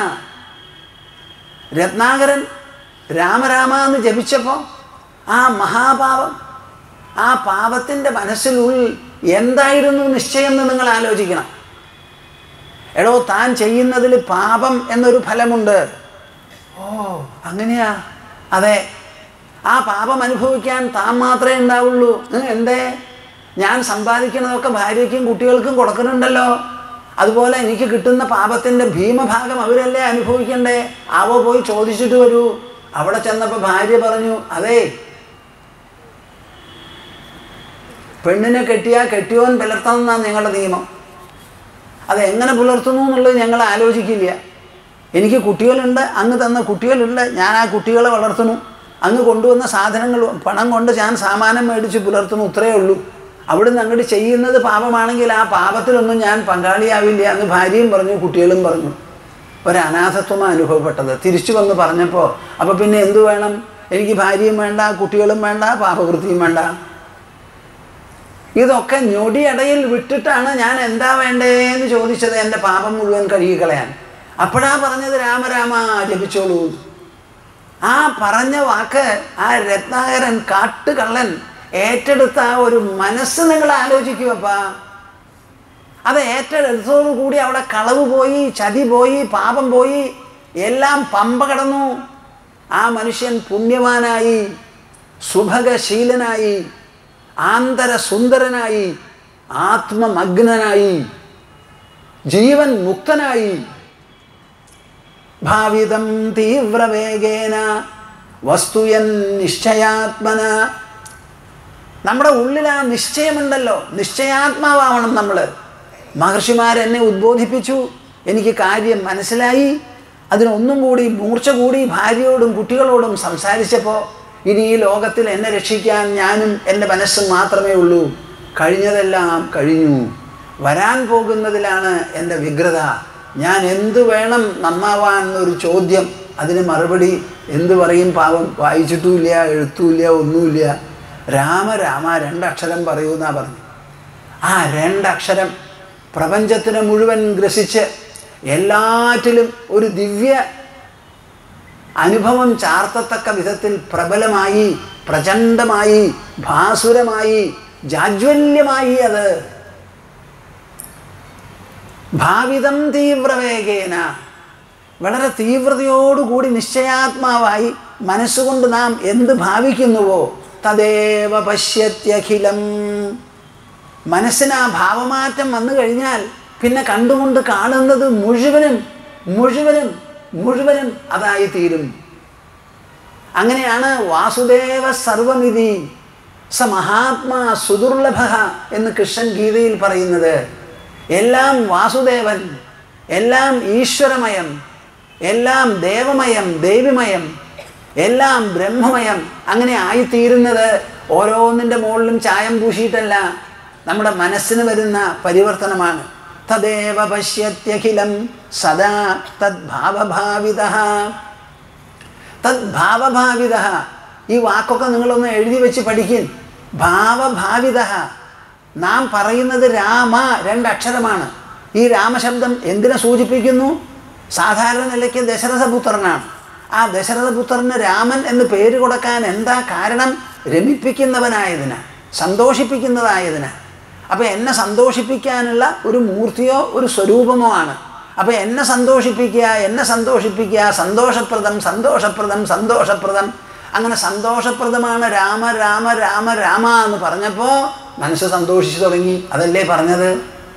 രത്നാകരൻ രാമരാമ എന്ന് ജപിച്ചപ്പോൾ ആ മഹാപാവം ആ പാപത്തിൻ്റെ മനസ്സിനുള്ളിൽ എന്തായിരുന്നു നിശ്ചയം എന്ന് നിങ്ങൾ ആലോചിക്കണം എടോ താൻ ചെയ്യുന്നതിൽ പാപം എന്നൊരു ഫലമുണ്ട് ഓ അങ്ങനെയാ അതെ ആ പാപം അനുഭവിക്കാൻ താൻ മാത്രമേ ഉണ്ടാവുള്ളൂ ഉം, എന്തേ ഞാൻ സമ്പാദിക്കുന്നതൊക്കെ ഭാര്യയ്ക്കും കുട്ടികൾക്കും കൊടുക്കുന്നുണ്ടല്ലോ അതുപോലെ എനിക്ക് കിട്ടുന്ന പാപത്തിൻ്റെ ഭീമഭാഗം അവരല്ലേ അനുഭവിക്കണ്ടേ അവ പോയി ചോദിച്ചിട്ട് വരൂ അവിടെ ചെന്നപ്പോൾ ഭാര്യ പറഞ്ഞു അതേ പെണ്ണിനെ കെട്ടിയാൽ കെട്ടിയോൻ പുലർത്തണം എന്നാണ് ഞങ്ങളുടെ നിയമം അത് എങ്ങനെ പുലർത്തുന്നു എന്നുള്ളത് ഞങ്ങൾ ആലോചിക്കില്ല എനിക്ക് കുട്ടികളുണ്ട് അങ്ങ് തന്ന കുട്ടികളുണ്ട് ഞാൻ ആ കുട്ടികളെ വളർത്തുന്നു അങ്ങ് കൊണ്ടുവന്ന സാധനങ്ങൾ പണം കൊണ്ട് ഞാൻ സാമാനം മേടിച്ച് പുലർത്തുന്നു ഇത്രയേ ഉള്ളൂ അവിടുന്ന് അങ്ങോട്ട് ചെയ്യുന്നത് പാപമാണെങ്കിൽ ആ പാപത്തിലൊന്നും ഞാൻ പങ്കാളിയാവില്ല എന്ന് ഭാര്യയും പറഞ്ഞു കുട്ടികളും പറഞ്ഞു ഒരു അനാഥത്വമാണ് അനുഭവപ്പെട്ടത് തിരിച്ചു വന്ന് പറഞ്ഞപ്പോൾ അപ്പോൾ പിന്നെ എന്തു വേണം എനിക്ക് ഭാര്യയും വേണ്ട കുട്ടികളും വേണ്ട പാപവൃത്തിയും വേണ്ട ഇതൊക്കെ ഞൊടിയടയിൽ വിട്ടിട്ടാണ് ഞാൻ എന്താ വേണ്ടേന്ന് ചോദിച്ചത് എൻ്റെ പാപം മുഴുവൻ കഴുകിക്കളയാൻ അപ്പോഴാ പറഞ്ഞത് രാമരാമ ജപിച്ചോളൂ ആ പറഞ്ഞ വാക്ക് ആ രത്നാകരൻ കാട്ടുകള്ളൻ ഏറ്റെടുത്ത ആ ഒരു മനസ്സ് നിങ്ങൾ ആലോചിക്കുവപ്പാ അത് ഏറ്റെടുത്തതോടു കൂടി അവിടെ കളവ് പോയി ചതി പോയി പാപം പോയി എല്ലാം പമ്പ കടന്നു ആ മനുഷ്യൻ പുണ്യവാനായി സുഭഗശീലനായി ആന്തര സുന്ദരനായി ആത്മമഗ്നനായി ജീവൻ മുക്തനായി ഭാവിതം തീവ്രവേഗേന വസ്തുയൻ നിശ്ചയാത്മന നമ്മുടെ ഉള്ളിൽ ആ നിശ്ചയമുണ്ടല്ലോ നിശ്ചയാത്മാവണം നമ്മൾ മഹർഷിമാരെന്നെ ഉദ്ബോധിപ്പിച്ചു എനിക്ക് കാര്യം മനസ്സിലായി അതിനൊന്നും കൂടി മൂർച്ച കൂടി ഭാര്യയോടും കുട്ടികളോടും സംസാരിച്ചപ്പോൾ ഇനി ഈ ലോകത്തിൽ എന്നെ രക്ഷിക്കാൻ ഞാനും എൻ്റെ മനസ്സും മാത്രമേ ഉള്ളൂ കഴിഞ്ഞതെല്ലാം കഴിഞ്ഞു വരാൻ പോകുന്നതിലാണ് എൻ്റെ വ്യഗ്രത ഞാൻ എന്തു വേണം നന്നാവാൻ എന്നൊരു ചോദ്യം അതിന് മറുപടി എന്തു പറയും പാവം വായിച്ചിട്ടുമില്ല എഴുത്തുമില്ല ഒന്നുമില്ല രാമ രാമ രണ്ടക്ഷരം പറയൂ എന്നാ പറഞ്ഞു ആ രണ്ടക്ഷരം പ്രപഞ്ചത്തിനെ മുഴുവൻ ഗ്രസിച്ച് എല്ലാറ്റിലും ഒരു ദിവ്യ അനുഭവം ചാർത്തത്തക്ക വിധത്തിൽ പ്രബലമായി പ്രചണ്ഡമായി ഭാസുരമായി ജാജ്വല്യമായി അത് ഭാവിതം തീവ്രവേഗേന വളരെ തീവ്രതയോടുകൂടി നിശ്ചയാത്മാവായി മനസ്സുകൊണ്ട് നാം എന്ത് ഭാവിക്കുന്നുവോ തദേവ പശ്യത്യഖിലം മനസ്സിന് ആ ഭാവമാറ്റം വന്നു കഴിഞ്ഞാൽ പിന്നെ കണ്ടുകൊണ്ട് കാണുന്നത് മുഴുവനും മുഴുവനും മുഴുവനും അതായി തീരും അങ്ങനെയാണ് വാസുദേവ സർവമിതി സ മഹാത്മാ സുദുർലഭ എന്ന് കൃഷ്ണൻ ഗീതയിൽ പറയുന്നത് എല്ലാം വാസുദേവൻ എല്ലാം ഈശ്വരമയം എല്ലാം ദേവമയം ദേവിമയം എല്ലാം ബ്രഹ്മമയം അങ്ങനെ ആയിത്തീരുന്നത് ഓരോന്നിൻ്റെ മുകളിലും ചായം പൂശിയിട്ടല്ല നമ്മുടെ മനസ്സിന് വരുന്ന പരിവർത്തനമാണ് തദേവ പശ്യത്യഖിലം സദാ തദ്ഭാവഭാവിത തദ്ഭാവഭാവിത ഈ വാക്കൊക്കെ നിങ്ങളൊന്ന് എഴുതി വെച്ച് പഠിക്കും ഭാവഭാവിത നാം പറയുന്നത് രാമ രണ്ടക്ഷരമാണ് ഈ രാമശബ്ദം എന്തിനെ സൂചിപ്പിക്കുന്നു സാധാരണ നിലയ്ക്ക് ദശരഥപുത്രനാണ് ആ ദശരഥപുത്രന് രാമൻ എന്ന് പേര് കൊടുക്കാൻ എന്താ കാരണം രമിപ്പിക്കുന്നവനായതിന് സന്തോഷിപ്പിക്കുന്നതായതിന് അപ്പോൾ എന്നെ സന്തോഷിപ്പിക്കാനുള്ള ഒരു മൂർത്തിയോ ഒരു സ്വരൂപമോ ആണ് അപ്പോൾ എന്നെ സന്തോഷിപ്പിക്കുക എന്നെ സന്തോഷിപ്പിക്കുക സന്തോഷപ്രദം സന്തോഷപ്രദം സന്തോഷപ്രദം അങ്ങനെ സന്തോഷപ്രദമാണ് രാമ രാമ രാമ രാമ എന്ന് പറഞ്ഞപ്പോൾ മനസ്സ് സന്തോഷിച്ചു തുടങ്ങി അതല്ലേ പറഞ്ഞത്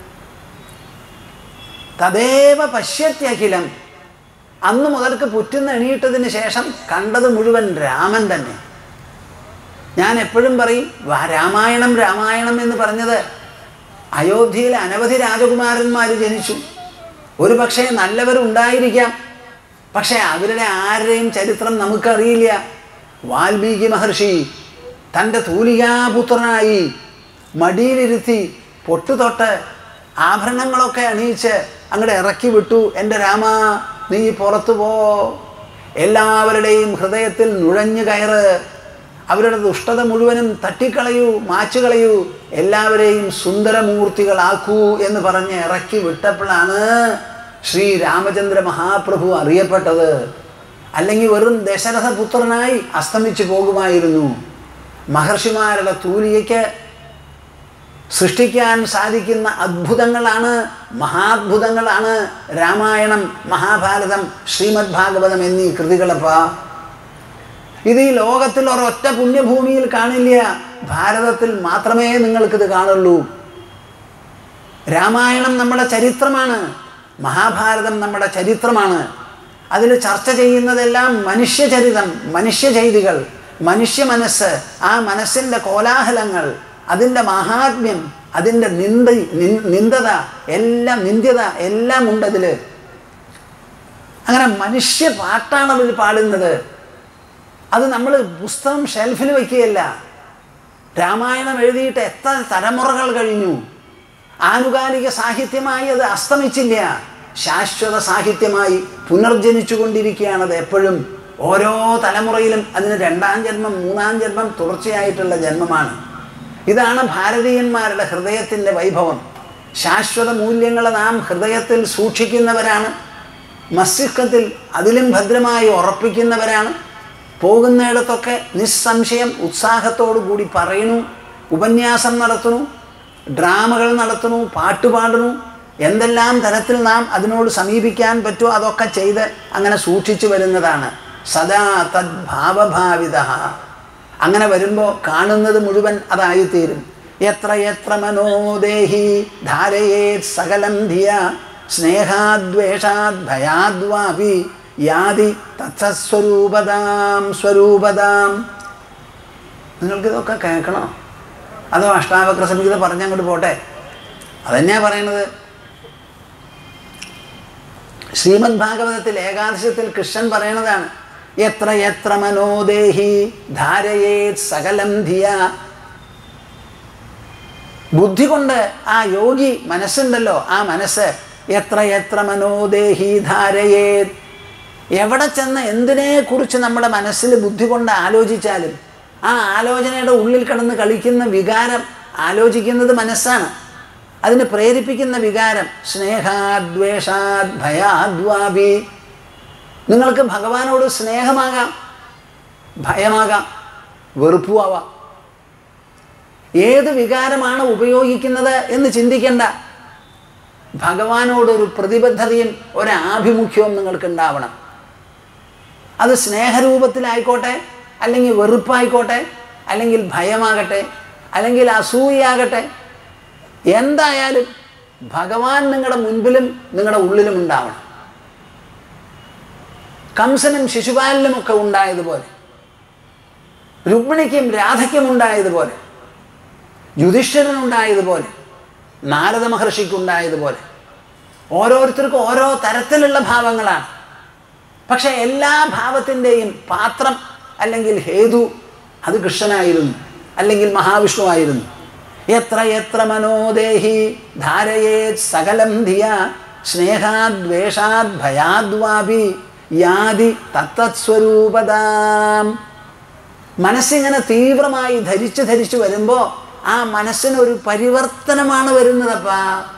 തദേവ പശ്യത്യഖിലം അന്ന് മുതൽക്ക് പുറ്റുന്ന എണീട്ടതിന് ശേഷം കണ്ടത് മുഴുവൻ രാമൻ തന്നെ ഞാൻ എപ്പോഴും പറയും വാ രാമായണം രാമായണം എന്ന് പറഞ്ഞത് അയോധ്യയിൽ അനവധി രാജകുമാരന്മാർ ജനിച്ചു ഒരു പക്ഷേ നല്ലവരുണ്ടായിരിക്കാം പക്ഷേ അവരുടെ ആരുടെയും ചരിത്രം നമുക്കറിയില്ല വാൽമീകി മഹർഷി തൻ്റെ തൂലികാപുത്രനായി മടിയിലിരുത്തി പൊട്ടുതൊട്ട് ആഭരണങ്ങളൊക്കെ അണിയിച്ച് അങ്ങോട്ട് ഇറക്കി വിട്ടു എൻ്റെ രാമ നീ പുറത്തു പോ എല്ലാവരുടെയും ഹൃദയത്തിൽ നുഴഞ്ഞു കയറ് അവരുടെ ദുഷ്ടത മുഴുവനും തട്ടിക്കളയൂ മാച്ചുകളയൂ എല്ലാവരെയും സുന്ദരമൂർത്തികളാക്കൂ എന്ന് പറഞ്ഞ് ഇറക്കി വിട്ടപ്പോഴാണ് ശ്രീ രാമചന്ദ്ര മഹാപ്രഭു അറിയപ്പെട്ടത് അല്ലെങ്കിൽ വെറും ദശരഥപുത്രനായി അസ്തമിച്ചു പോകുമായിരുന്നു മഹർഷിമാരുടെ തൂലികയ്ക്ക് സൃഷ്ടിക്കാൻ സാധിക്കുന്ന അദ്ഭുതങ്ങളാണ് മഹാത്ഭുതങ്ങളാണ് രാമായണം മഹാഭാരതം ശ്രീമദ് ഭാഗവതം എന്നീ കൃതികളപ്പാ ഇത് ഈ ലോകത്തിൽ ഒരൊറ്റ പുണ്യഭൂമിയിൽ കാണില്ല ഭാരതത്തിൽ മാത്രമേ നിങ്ങൾക്കിത് കാണുള്ളൂ രാമായണം നമ്മുടെ ചരിത്രമാണ് മഹാഭാരതം നമ്മുടെ ചരിത്രമാണ് അതിൽ ചർച്ച ചെയ്യുന്നതെല്ലാം മനുഷ്യചരിതം മനുഷ്യചെയ്തികൾ മനുഷ്യ മനസ്സ് ആ മനസ്സിൻ്റെ കോലാഹലങ്ങൾ അതിൻ്റെ മഹാത്മ്യം അതിൻ്റെ നിന്ദ നിൻ- നിന്ദത എല്ലാം നിന്ദ്യത എല്ലാം ഉണ്ടതിൽ അങ്ങനെ മനുഷ്യ പാട്ടാണ് അതിൽ പാടുന്നത് അത് നമ്മൾ പുസ്തകം ഷെൽഫിൽ വയ്ക്കുകയല്ല രാമായണം എഴുതിയിട്ട് എത്ര തലമുറകൾ കഴിഞ്ഞു ആനുകാലിക സാഹിത്യമായി അത് അസ്തമിച്ചില്ല ശാശ്വത സാഹിത്യമായി പുനർജനിച്ചു കൊണ്ടിരിക്കുകയാണത് എപ്പോഴും ഓരോ തലമുറയിലും അതിന് രണ്ടാം ജന്മം മൂന്നാം ജന്മം തുടർച്ചയായിട്ടുള്ള ജന്മമാണ് ഇതാണ് ഭാരതീയന്മാരുടെ ഹൃദയത്തിൻ്റെ വൈഭവം ശാശ്വത മൂല്യങ്ങൾ നാം ഹൃദയത്തിൽ സൂക്ഷിക്കുന്നവരാണ് മസ്തിഷ്കത്തിൽ അതിലും ഭദ്രമായി ഉറപ്പിക്കുന്നവരാണ് പോകുന്നിടത്തൊക്കെ നിസ്സംശയം ഉത്സാഹത്തോടു കൂടി പറയുന്നു ഉപന്യാസം നടത്തുന്നു ഡ്രാമകൾ നടത്തുന്നു പാട്ടുപാടുന്നു എന്തെല്ലാം തരത്തിൽ നാം അതിനോട് സമീപിക്കാൻ പറ്റുമോ അതൊക്കെ ചെയ്ത് അങ്ങനെ സൂക്ഷിച്ചു വരുന്നതാണ് സദാ തദ് ഭാവഭാവിത അങ്ങനെ വരുമ്പോൾ കാണുന്നത് മുഴുവൻ അതായിത്തീരും എത്ര എത്ര മനോദേഹി ധാരയേ സകലം ധിയ സ്നേഹാദ്വേഷാദ് ഭയാദ്വാപി യാതി തത്സസ്വരൂപതാം സ്വരൂപതാം നിങ്ങൾക്കിതൊക്കെ കേൾക്കണോ അതോ അഷ്ടാവക്ര സംഹിത പറഞ്ഞങ്ങോട്ട് പോട്ടെ അതന്നെയാ പറയണത് ശ്രീമദ് ഭാഗവതത്തിൽ ഏകാദശത്തിൽ കൃഷ്ണൻ പറയണതാണ് എത്ര എത്ര മനോദേഹി ധാരയേ സകലം ധിയ ബുദ്ധി കൊണ്ട് ആ യോഗി മനസ്സുണ്ടല്ലോ ആ മനസ്സ് എത്ര എത്ര മനോദേഹി ധാരയേ എവിടെ ചെന്ന് എന്തിനെ കുറിച്ച് നമ്മുടെ മനസ്സിൽ ബുദ്ധി കൊണ്ട് ആലോചിച്ചാലും ആ ആലോചനയുടെ ഉള്ളിൽ കിടന്ന് കളിക്കുന്ന വികാരം ആലോചിക്കുന്നത് മനസ്സാണ് അതിന് പ്രേരിപ്പിക്കുന്ന വികാരം സ്നേഹാദ്വേഷാദ് ഭയാദ്വാപി നിങ്ങൾക്ക് ഭഗവാനോട് സ്നേഹമാകാം ഭയമാകാം വെറുപ്പുമാവാം ഏത് വികാരമാണ് ഉപയോഗിക്കുന്നത് എന്ന് ചിന്തിക്കേണ്ട ഭഗവാനോടൊരു പ്രതിബദ്ധതയും ഒരാഭിമുഖ്യവും നിങ്ങൾക്ക് ഉണ്ടാവണം അത് സ്നേഹരൂപത്തിലായിക്കോട്ടെ അല്ലെങ്കിൽ വെറുപ്പായിക്കോട്ടെ അല്ലെങ്കിൽ ഭയമാകട്ടെ അല്ലെങ്കിൽ അസൂയാകട്ടെ എന്തായാലും ഭഗവാൻ നിങ്ങളുടെ മുൻപിലും നിങ്ങളുടെ ഉള്ളിലും ഉണ്ടാവണം കംസനും ശിശുപാലനും ഒക്കെ ഉണ്ടായതുപോലെ രുക്മിണിക്കും രാധയ്ക്കും ഉണ്ടായതുപോലെ യുധിഷ്ഠിരനുണ്ടായതുപോലെ നാരദ മഹർഷിക്കുണ്ടായതുപോലെ ഓരോരുത്തർക്കും ഓരോ തരത്തിലുള്ള ഭാവങ്ങളാണ് പക്ഷെ എല്ലാ ഭാവത്തിൻ്റെയും പാത്രം അല്ലെങ്കിൽ ഹേതു അത് കൃഷ്ണനായിരുന്നു അല്ലെങ്കിൽ മഹാവിഷ്ണു ആയിരുന്നു എത്ര എത്ര മനോദേഹി ധാരയേ സകലം ധിയ സ്നേഹാദ്വേഷാദ് ഭയാദ്വാപി യാതി തത്തത്സ്വരൂപതാം മനസ്സിങ്ങനെ തീവ്രമായി ധരിച്ച് ധരിച്ച് വരുമ്പോൾ ആ മനസ്സിനൊരു പരിവർത്തനമാണ് വരുന്നതപ്പാ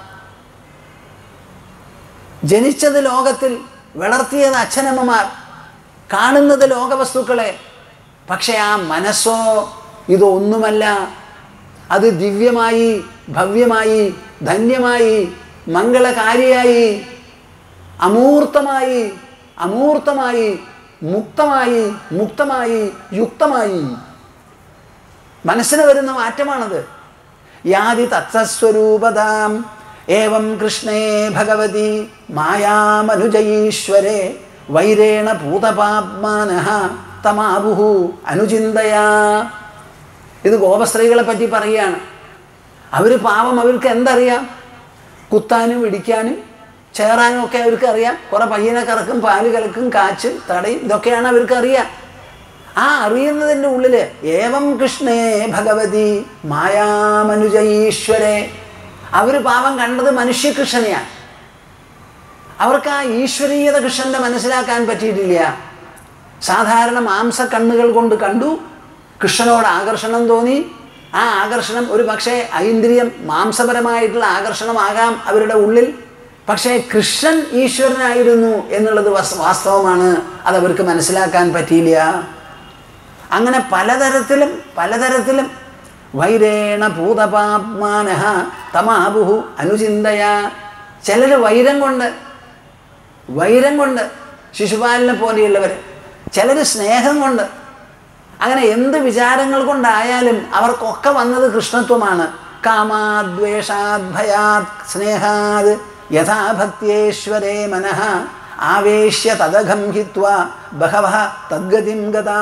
ജനിച്ചത് ലോകത്തിൽ വളർത്തിയത് അച്ഛനമ്മമാർ കാണുന്നത് ലോകവസ്തുക്കളെ പക്ഷെ ആ മനസ്സോ ഇതൊന്നുമല്ല അത് ദിവ്യമായി ഭവ്യമായി ധന്യമായി മംഗളകാരിയായി അമൂർത്തമായി അമൂർത്തമായി മുക്തമായി മുക്തമായി യുക്തമായി മനസ്സിന് വരുന്ന മാറ്റമാണത് യാതി തത്സസ്വരൂപതാം ഏവം കൃഷ്ണേ ഭഗവതി മായാമനുജയീശ്വരേ വൈരേണ പൂതപാപ്മാന തമാബുഹു അനുചിന്തയാ ഇത് ഗോപസ്ത്രീകളെ പറ്റി പറയുകയാണ് അവർ പാവം അവർക്ക് എന്തറിയാം കുത്താനും ഇടിക്കാനും ചേറാനും ഒക്കെ അവർക്ക് അറിയാം കുറേ പയ്യനെ കറക്കും പാല് കലക്കും കാച്ച് തടയും ഇതൊക്കെയാണ് അവർക്ക് അറിയാം ആ അറിയുന്നതിൻ്റെ ഉള്ളിൽ ഏവം കൃഷ്ണേ ഭഗവതി മായാമനുജ അവർ പാവം കണ്ടത് മനുഷ്യകൃഷ്ണനെയാണ് അവർക്ക് ആ ഈശ്വരീയത കൃഷ്ണന്റെ മനസ്സിലാക്കാൻ പറ്റിയിട്ടില്ല സാധാരണ മാംസ കണ്ണുകൾ കൊണ്ട് കണ്ടു കൃഷ്ണനോട് ആകർഷണം തോന്നി ആ ആകർഷണം ഒരു പക്ഷേ ഐന്ദ്രിയം മാംസപരമായിട്ടുള്ള ആകർഷണമാകാം അവരുടെ ഉള്ളിൽ പക്ഷേ കൃഷ്ണൻ ഈശ്വരനായിരുന്നു എന്നുള്ളത് വസ് വാസ്തവമാണ് അതവർക്ക് മനസ്സിലാക്കാൻ പറ്റിയില്ല അങ്ങനെ പലതരത്തിലും പലതരത്തിലും വൈരേണ ഭൂതപാപ്മാനഹ തമാബുഹു അനുചിന്തയ ചിലർ വൈരം കൊണ്ട് വൈരം കൊണ്ട് ശിശുപാലനെ പോലെയുള്ളവർ ചിലർ സ്നേഹം കൊണ്ട് അങ്ങനെ എന്ത് വിചാരങ്ങൾ കൊണ്ടായാലും അവർക്കൊക്കെ വന്നത് കൃഷ്ണത്വമാണ് കാമാദ്വേഷാത് ഭയാത് സ്നേഹാത് യഥാഭക്തിയേശ്വരേ മനഃ ആവേശ്യ തദഘം ഹിത്വ ബഹവ തദ്ഗതിം ഗതാ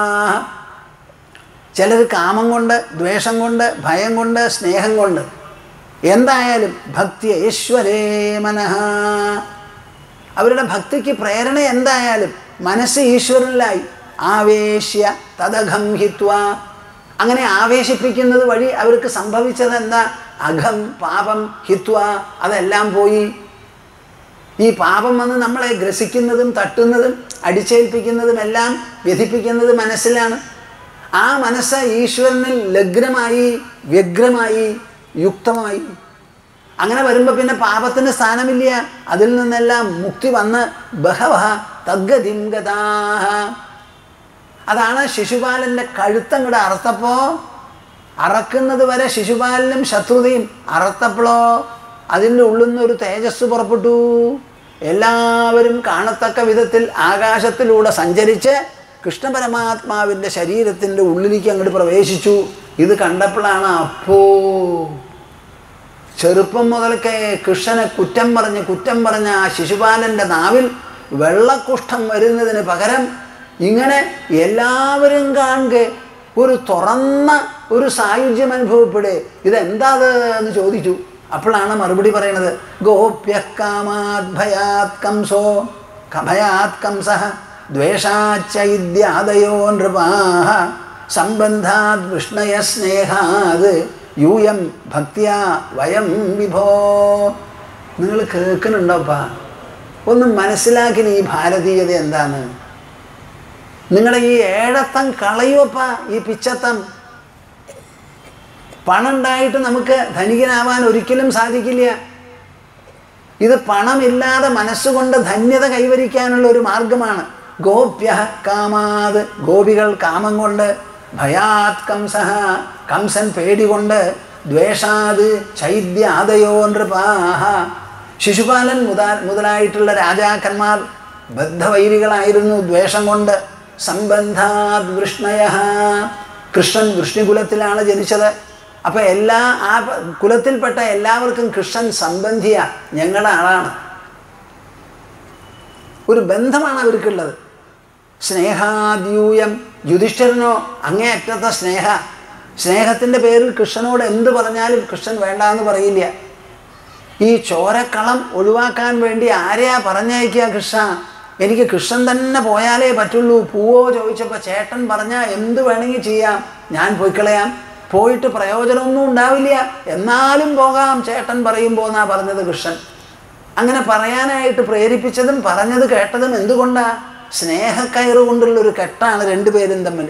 ചിലർ കാമം കൊണ്ട് ദ്വേഷം കൊണ്ട് ഭയം കൊണ്ട് സ്നേഹം കൊണ്ട് എന്തായാലും ഭക്തി ഈശ്വരേ മനഃ അവരുടെ ഭക്തിക്ക് പ്രേരണ എന്തായാലും മനസ്സ് ഈശ്വരനിലായി ആവേശ്യ തദഘം ഹിത്വ അങ്ങനെ ആവേശിപ്പിക്കുന്നത് വഴി അവർക്ക് സംഭവിച്ചത് എന്താ അഘം പാപം ഹിത്വ അതെല്ലാം പോയി ഈ പാപം വന്ന് നമ്മളെ ഗ്രസിക്കുന്നതും തട്ടുന്നതും അടിച്ചേൽപ്പിക്കുന്നതും എല്ലാം വ്യഥിപ്പിക്കുന്നത് മനസ്സിലാണ് ആ മനസ്സ് ഈശ്വരനിൽ ലഗ്നമായി വ്യഗ്രമായി യുക്തമായി അങ്ങനെ വരുമ്പോൾ പിന്നെ പാപത്തിന് സ്ഥാനമില്ല അതിൽ നിന്നെല്ലാം മുക്തി വന്ന് ബഹവ തദ്ഗതിം ഗതാഹ അതാണ് ശിശുപാലൻ്റെ കഴുത്തങ്ങടെ അറുത്തപ്പോ അറക്കുന്നത് വരെ ശിശുപാലനും ശത്രുതയും അറുത്തപ്പോഴോ അതിൻ്റെ ഉള്ളിൽ നിന്ന് ഒരു തേജസ് പുറപ്പെട്ടു എല്ലാവരും കാണത്തക്ക വിധത്തിൽ ആകാശത്തിലൂടെ സഞ്ചരിച്ച് കൃഷ്ണപരമാത്മാവിൻ്റെ ശരീരത്തിൻ്റെ ഉള്ളിലേക്ക് അങ്ങോട്ട് പ്രവേശിച്ചു ഇത് കണ്ടപ്പോഴാണ് അപ്പോ ചെറുപ്പം മുതൽക്കേ കൃഷ്ണനെ കുറ്റം പറഞ്ഞ് കുറ്റം പറഞ്ഞ ആ ശിശുപാലൻ്റെ നാവിൽ വെള്ളക്കുഷ്ഠം വരുന്നതിന് പകരം ഇങ്ങനെ എല്ലാവരും കാണുക ഒരു തുറന്ന ഒരു സായുജ്യം അനുഭവപ്പെടേ ഇതെന്താത് എന്ന് ചോദിച്ചു അപ്പോഴാണ് മറുപടി പറയുന്നത് ഗോപ്യ കാമാത് ഭയാത് കംസോ ഭയാത് കംസ ദ്വേഷാച്ചൈദ്യാദയോ നൃപാഹ സംബന്ധാത് വിഷ്ണയ സ്നേഹാത് യൂയം ഭക്തിയാ വയം വിഭോ നിങ്ങൾ കേൾക്കുന്നുണ്ടോപ്പാ ഒന്ന് മനസ്സിലാക്കിന് ഈ ഭാരതീയത എന്താണ് നിങ്ങളുടെ ഈ ഏഴത്തം കളയുവപ്പ ഈ പിച്ചത്തം പണം ഉണ്ടായിട്ട് നമുക്ക് ധനികനാവാൻ ഒരിക്കലും സാധിക്കില്ല ഇത് പണമില്ലാതെ മനസ്സുകൊണ്ട് ധന്യത കൈവരിക്കാനുള്ള ഒരു മാർഗമാണ് ഗോപ്യ കാമാത് ഗോപികൾ കാമം കൊണ്ട് ഭയാത് കംസ കംസൻ പേടികൊണ്ട് ദ്വേഷാത് ചൈദ്യാദയോ നൃപാഹ ശിശുപാലൻ മുതൽ മുതലായിട്ടുള്ള രാജാക്കന്മാർ ബദ്ധവൈരികളായിരുന്നു ദ്വേഷം കൊണ്ട് സംബന്ധാത് വൃഷ്ണയ കൃഷ്ണൻ വൃഷ്ണികുലത്തിലാണ് ജനിച്ചത് അപ്പോൾ എല്ലാ ആ പ- കുലത്തിൽപ്പെട്ട എല്ലാവർക്കും കൃഷ്ണൻ സംബന്ധിയ ഞങ്ങളുടെ ആളാണ് ഒരു ബന്ധമാണ് അവർക്കുള്ളത് സ്നേഹാദ്യൂയം യുധിഷ്ഠിരനോ അങ്ങേയറ്റത്തെ സ്നേഹ സ്നേഹത്തിൻ്റെ പേരിൽ കൃഷ്ണനോട് എന്ത് പറഞ്ഞാലും കൃഷ്ണൻ വേണ്ട എന്ന് പറയില്ല ഈ ചോരക്കളം ഒഴിവാക്കാൻ വേണ്ടി ആരെയാ പറഞ്ഞയക്കുക കൃഷ്ണ എനിക്ക് കൃഷ്ണൻ തന്നെ പോയാലേ പറ്റുള്ളൂ പൂവോ ചോദിച്ചപ്പോൾ ചേട്ടൻ പറഞ്ഞാൽ എന്ത് വേണമെങ്കിൽ ചെയ്യാം ഞാൻ പോയിക്കളയാം പോയിട്ട് പ്രയോജനമൊന്നും ഉണ്ടാവില്ല എന്നാലും പോകാം ചേട്ടൻ പറയുമ്പോൾ എന്നാ പറഞ്ഞത് കൃഷ്ണൻ അങ്ങനെ പറയാനായിട്ട് പ്രേരിപ്പിച്ചതും പറഞ്ഞത് കേട്ടതും എന്തുകൊണ്ടാ സ്നേഹക്കയറ് കൊണ്ടുള്ള ഒരു കെട്ടാണ് രണ്ടുപേരും തമ്മിൽ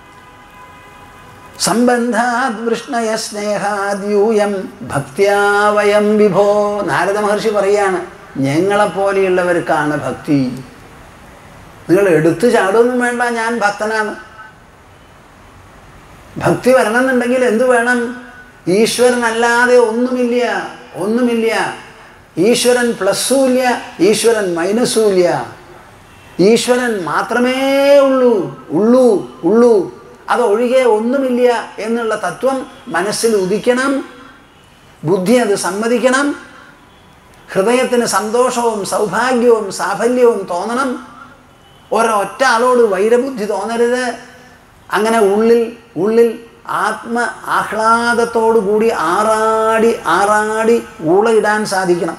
സംബന്ധാത് വൃഷ്ണയ സ്നേഹാദ്യൂയം ഭക്ത്യാവയം വിഭോ നാരദ മഹർഷി പറയാണ് ഞങ്ങളെപ്പോലെയുള്ളവർക്കാണ് ഭക്തി നിങ്ങൾ എടുത്തു ചാടൊന്നും വേണ്ട ഞാൻ ഭക്തനാണ് ഭക്തി വരണമെന്നുണ്ടെങ്കിൽ എന്തു വേണം ഈശ്വരനല്ലാതെ ഒന്നുമില്ല ഒന്നുമില്ല ഈശ്വരൻ പ്ലസ്സും ഇല്ല ഈശ്വരൻ മൈനസും ഇല്ല ഈശ്വരൻ മാത്രമേ ഉള്ളൂ ഉള്ളൂ ഉള്ളൂ അതൊഴികെ ഒന്നുമില്ല എന്നുള്ള തത്വം മനസ്സിൽ ഉദിക്കണം ബുദ്ധി അത് സമ്മതിക്കണം ഹൃദയത്തിന് സന്തോഷവും സൗഭാഗ്യവും സാഫല്യവും തോന്നണം ഒരൊറ്റ ആളോട് വൈരബുദ്ധി തോന്നരുത് അങ്ങനെ ഉള്ളിൽ ഉള്ളിൽ ആത്മ ആഹ്ലാദത്തോടു കൂടി ആറാടി ആറാടി ഊളയിടാൻ സാധിക്കണം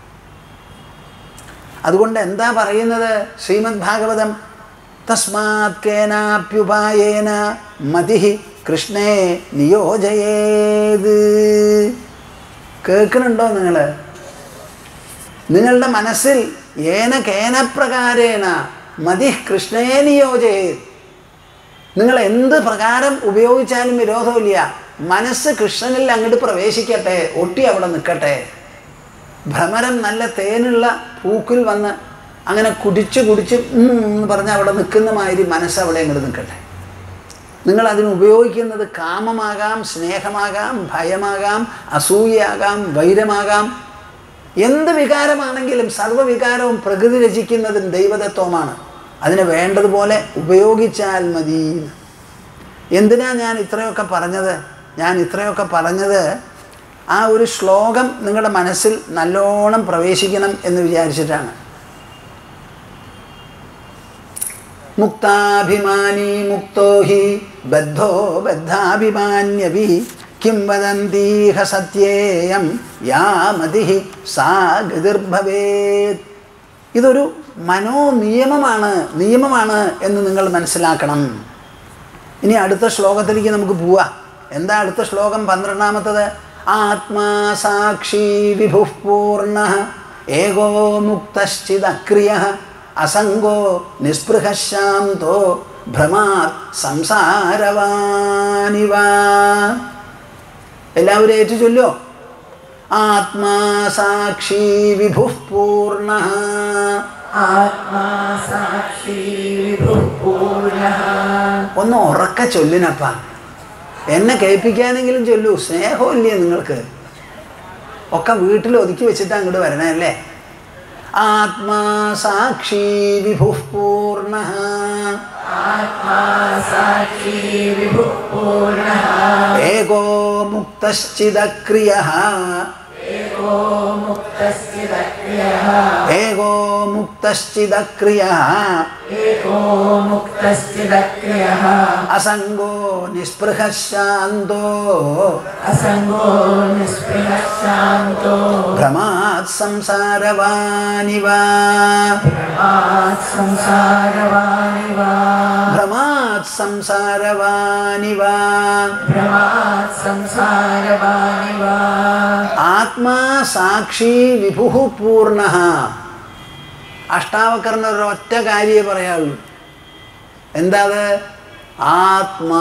അതുകൊണ്ട് എന്താ പറയുന്നത് ശ്രീമദ് ഭാഗവതം തസ്മാത് കേനാപ്യുപായേന മതി കൃഷ്ണേ നിയോജയേത് കേൾക്കുന്നുണ്ടോ നിങ്ങൾ നിങ്ങളുടെ മനസ്സിൽ ഏന കേന പ്രകാരേണ മതി കൃഷ്ണേ നിയോജയേത് നിങ്ങൾ എന്ത് പ്രകാരം ഉപയോഗിച്ചാലും വിരോധമില്ല മനസ്സ് കൃഷ്ണനിൽ അങ്ങോട്ട് പ്രവേശിക്കട്ടെ ഒട്ടി അവിടെ നിൽക്കട്ടെ ഭ്രമരം നല്ല തേനുള്ള പൂക്കിൽ വന്ന് അങ്ങനെ കുടിച്ച് കുടിച്ച് ഉം എന്ന് പറഞ്ഞ് അവിടെ നിൽക്കുന്ന മാതിരി മനസ്സ് അവിടെ അങ്ങോട്ട് നിൽക്കട്ടെ നിങ്ങൾ അതിന് ഉപയോഗിക്കുന്നത് കാമമാകാം സ്നേഹമാകാം ഭയമാകാം അസൂയയാകാം വൈരമാകാം എന്ത് വികാരമാണെങ്കിലും സർവ്വവികാരവും പ്രകൃതി രചിക്കുന്നതും ദൈവതത്വമാണ് അതിന് വേണ്ടതുപോലെ ഉപയോഗിച്ചാൽ മതി എന്തിനാ ഞാൻ ഇത്രയൊക്കെ പറഞ്ഞത് ഞാൻ ഇത്രയൊക്കെ പറഞ്ഞത് ആ ഒരു ശ്ലോകം നിങ്ങളുടെ മനസ്സിൽ നല്ലോണം പ്രവേശിക്കണം എന്ന് വിചാരിച്ചിട്ടാണ് മുക്താഭിമാനി മുക്തോ ഹി ബദ്ധോ ബദ്ധാഭിമാന്യപി കിം വദന്തീഹ സത്യേയം യാമതി സാ ഗതിർഭവേത് ഇതൊരു മനോനിയമമാണ് നിയമമാണ് എന്ന് നിങ്ങൾ മനസ്സിലാക്കണം ഇനി അടുത്ത ശ്ലോകത്തിലേക്ക് നമുക്ക് പോവാം എന്താ അടുത്ത ശ്ലോകം പന്ത്രണ്ടാമത്തത് ആത്മാ സാക്ഷി വിഭു പൂർണ്ണ ഏകോ മുക്തശ്ചിദക്രിയ അസംഗോ നിസ്പൃഹ ശാന്തോ ഭ്രമാത് സംസാരവാനിവ എല്ലാവരും ഏറ്റു ചൊല്ലോ ആത്മാ സാക്ഷി വിഭു പൂർണ്ണ ആത്മാ സാക്ഷി വിഭുപൂർണഃ ഒന്ന് ഉറക്ക ചൊല്ലിനപ്പ എന്നെ കേൾപ്പിക്കാനെങ്കിലും ചൊല്ലൂ സ്നേഹമില്ലേ നിങ്ങൾക്ക് ഒക്കെ വീട്ടിൽ ഒതുക്കി വെച്ചിട്ട് അങ്ങോട്ട് വരണേ അല്ലേ ആത്മാ സാക്ഷി വിഭു പൂർണ്ണ ആത്മാ സാക്ഷി വിഭുപൂർണഃ ഏകോ മുക്തശ്ചിദക്രിയ ഏകോ മുക്തസ്ഥിതക്രിയഃ ഏകോ മുക്തശ്ചിദക്രിയ ഏകോ മുക്തസ്ഥിതക്രിയഃ അസംഗോ നിസ്പൃഹ ശാന്തോ അസംഗോ നിസ്പൃഹഃ ശാന്തോ ഭ്രമാത് സംസാരവാനിവ പ്രമാത് സംസാരവാണിവ ഭ്രമാത് സംസാരവാനിവ ഭ്രമാത് സംസാരവാണിവ ആത്മാ സാക്ഷി വിഭു പൂർണ്ണ അഷ്ടാവക്കറിന് ഒരൊറ്റ കാര്യമേ പറയാവുള്ളൂ എന്താ അത് ആത്മാ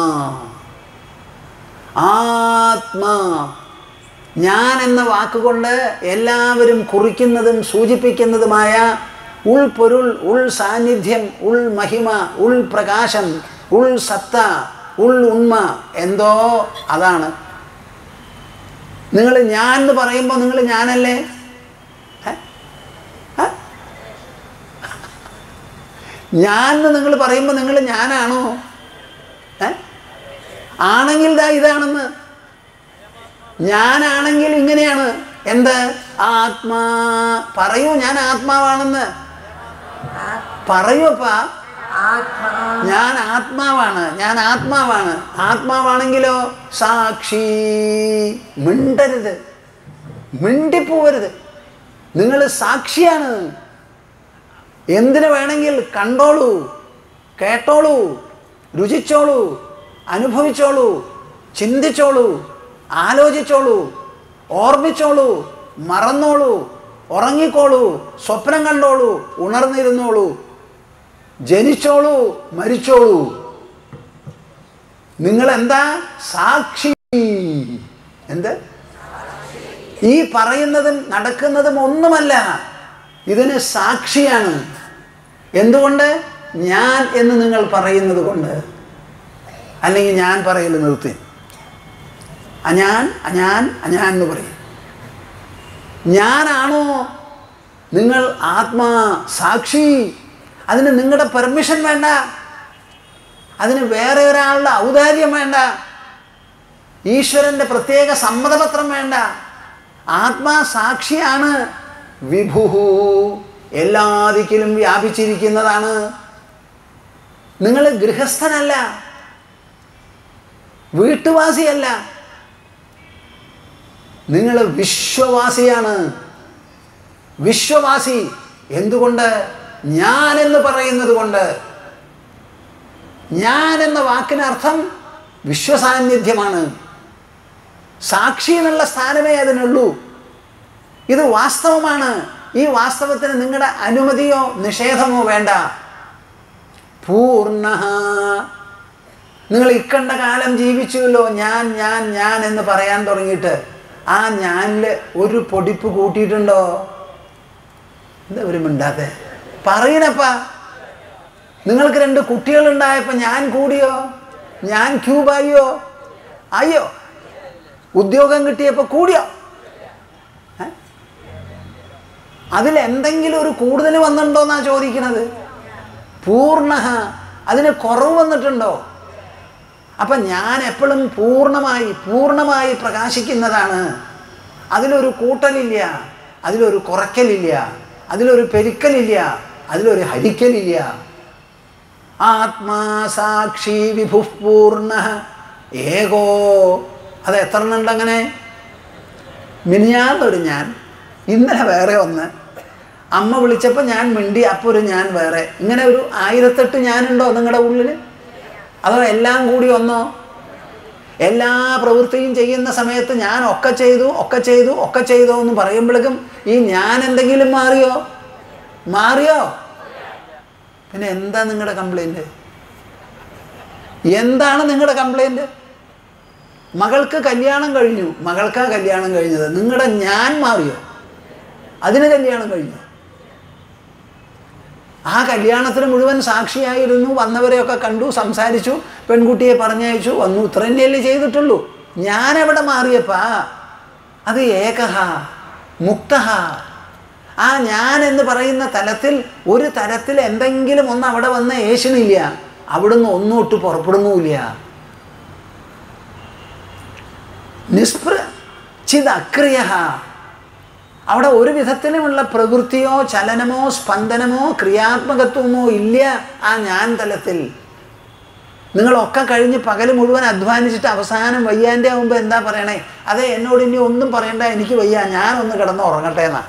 ആത്മാ ഞാൻ എന്ന വാക്കുകൊണ്ട് എല്ലാവരും കുറിക്കുന്നതും സൂചിപ്പിക്കുന്നതുമായ ഉൾപ്പൊരുൾ ഉൾ സാന്നിധ്യം ഉൾ മഹിമ ഉൾ പ്രകാശം ഉൾ സത്ത ഉൾ ഉണ്മ എന്തോ അതാണ് നിങ്ങൾ ഞാൻ എന്ന് പറയുമ്പോൾ നിങ്ങൾ ഞാനല്ലേ ഏ? ഏ? ഞാൻ എന്ന് നിങ്ങൾ പറയുമ്പോൾ നിങ്ങൾ ഞാനാണോ ഏ? ആണെങ്കിൽ ദാ ഇതാണെന്ന് ഞാനാണെങ്കിൽ ഇങ്ങനെയാണ് എന്ത് ആത്മാ പറയൂ ഞാൻ ആത്മാവാണെന്ന് പറയൂ അപ്പാ ആത്മാ ഞാൻ ആത്മാവാണ് ഞാൻ ആത്മാവാണ് ആത്മാവാണെങ്കിലോ സാക്ഷി മിണ്ടരുത് മിണ്ടിപ്പോവരുത് നിങ്ങൾ സാക്ഷിയാണ് എന്തിനു വേണമെങ്കിൽ കണ്ടോളൂ കേട്ടോളൂ രുചിച്ചോളൂ അനുഭവിച്ചോളൂ ചിന്തിച്ചോളൂ ആലോചിച്ചോളൂ ഓർമ്മിച്ചോളൂ മറന്നോളൂ ഉറങ്ങിക്കോളൂ സ്വപ്നം കണ്ടോളൂ ഉണർന്നിരുന്നോളൂ ജനിച്ചോളൂ മരിച്ചോളൂ നിങ്ങൾ എന്താ സാക്ഷി എന്ത് ഈ പറയുന്നതും നടക്കുന്നതും ഒന്നുമല്ല ഇതിന് സാക്ഷിയാണ് എന്തുകൊണ്ട് ഞാൻ എന്ന് നിങ്ങൾ പറയുന്നത് കൊണ്ട് അല്ലെങ്കിൽ ഞാൻ പറയൽ നിർത്തി അഞാൻ അഞാൻ അഞാൻ എന്ന് പറയും ഞാനാണോ നിങ്ങൾ ആത്മാ സാക്ഷി അതിന് നിങ്ങളുടെ പെർമിഷൻ വേണ്ട അതിന് വേറെ ഒരാളുടെ ഔദാര്യം വേണ്ട ഈശ്വരൻ്റെ പ്രത്യേക സമ്മതപത്രം വേണ്ട ആത്മാ സാക്ഷിയാണ് വിഭുഹു എല്ലാ ദിക്കിലും വ്യാപിച്ചിരിക്കുന്നതാണ് നിങ്ങൾ ഗൃഹസ്ഥനല്ല വീട്ടുവാസിയല്ല നിങ്ങൾ വിശ്വവാസിയാണ് വിശ്വവാസി എന്തുകൊണ്ട് ഞാൻ എന്ന് പറയുന്നത് കൊണ്ട് ഞാൻ എന്ന വാക്കിനർത്ഥം വിശ്വസാന്നിധ്യമാണ് സാക്ഷി എന്നുള്ള സ്ഥാനമേ അതിനുള്ളൂ ഇത് വാസ്തവമാണ് ഈ വാസ്തവത്തിന് നിങ്ങളുടെ അനുമതിയോ നിഷേധമോ വേണ്ട പൂർണ്ണ നിങ്ങൾ ഇക്കണ്ട കാലം ജീവിച്ചുവല്ലോ ഞാൻ ഞാൻ ഞാൻ എന്ന് പറയാൻ തുടങ്ങിയിട്ട് ആ ഞാനിൽ ഒരു പൊടിപ്പ് കൂട്ടിയിട്ടുണ്ടോ എന്താ ഒരു മിണ്ടാത്തെ പറയണപ്പാ നിങ്ങൾക്ക് രണ്ട് കുട്ടികളുണ്ടായപ്പോൾ ഞാൻ കൂടിയോ ഞാൻ ക്യൂബായോ അയ്യോ ഉദ്യോഗം കിട്ടിയപ്പോൾ കൂടിയോ ഏ? അതിലെന്തെങ്കിലും ഒരു കൂടുതൽ വന്നിട്ടുണ്ടോന്നാ ചോദിക്കണത് പൂർണ്ണ അതിന് കുറവ് വന്നിട്ടുണ്ടോ അപ്പം ഞാൻ എപ്പോഴും പൂർണ്ണമായി പൂർണ്ണമായി പ്രകാശിക്കുന്നതാണ് അതിലൊരു കൂട്ടലില്ല അതിലൊരു കുറയ്ക്കലില്ല അതിലൊരു പെരുക്കലില്ല അതിലൊരു ഹരിക്കലില്ല ആത്മാ സാക്ഷി വിഭുപൂർണ ഏകോ അത് എത്ര എണ്ണുണ്ട് അങ്ങനെ മിനിഞ്ഞാന്നൊരു ഞാൻ ഇന്നലെ വേറെ ഒന്ന് അമ്മ വിളിച്ചപ്പോൾ ഞാൻ മിണ്ടി അപ്പോൾ ഒരു ഞാൻ വേറെ ഇങ്ങനെ ഒരു ആയിരത്തെട്ട് ഞാനുണ്ടോ നിങ്ങളുടെ ഉള്ളിൽ അതോ എല്ലാം കൂടി ഒന്നോ എല്ലാ പ്രവൃത്തിയും ചെയ്യുന്ന സമയത്ത് ഞാൻ ഒക്കെ ചെയ്തു ഒക്കെ ചെയ്തു ഒക്കെ ചെയ്തു എന്ന് പറയുമ്പോഴേക്കും ഈ ഞാൻ എന്തെങ്കിലും മാറിയോ മാറിയോ പിന്നെ എന്താ നിങ്ങളുടെ കംപ്ലൈൻറ്റ് എന്താണ് നിങ്ങളുടെ കംപ്ലൈൻറ്റ് മകൾക്ക് കല്യാണം കഴിഞ്ഞു മകൾക്കാ കല്യാണം കഴിഞ്ഞത് നിങ്ങളുടെ ഞാൻ മാറിയോ അതിന് കല്യാണം കഴിഞ്ഞു ആ കല്യാണത്തിന് മുഴുവൻ സാക്ഷിയായിരുന്നു വന്നവരെയൊക്കെ കണ്ടു സംസാരിച്ചു പെൺകുട്ടിയെ പറഞ്ഞയച്ചു വന്നു ഇത്രയല്ലേ ചെയ്തിട്ടുള്ളൂ ഞാൻ എവിടെ മാറിയപ്പാ അത് ഏകഹ മുക്തഹ ആ ഞാൻ എന്ന് പറയുന്ന തലത്തിൽ ഒരു തരത്തിൽ എന്തെങ്കിലും ഒന്ന് അവിടെ വന്ന് ഏശണില്ല അവിടുന്ന് ഒന്നൊട്ട് പുറപ്പെടുന്നുമില്ല നിസ്പ്ര ചിദക്രിയ അവിടെ ഒരു വിധത്തിലുമുള്ള പ്രവൃത്തിയോ ചലനമോ സ്പന്ദനമോ ക്രിയാത്മകത്വമോ ഇല്ല ആ ഞാൻ തലത്തിൽ നിങ്ങളൊക്കെ കഴിഞ്ഞ് പകൽ മുഴുവൻ അധ്വാനിച്ചിട്ട് അവസാനം വയ്യാൻ്റെ ആകുമ്പോൾ എന്താ പറയണേ അതെ എന്നോട് ഇനി ഒന്നും പറയണ്ട എനിക്ക് വയ്യ ഞാനൊന്ന് കിടന്ന് ഉറങ്ങട്ടെ എന്നാ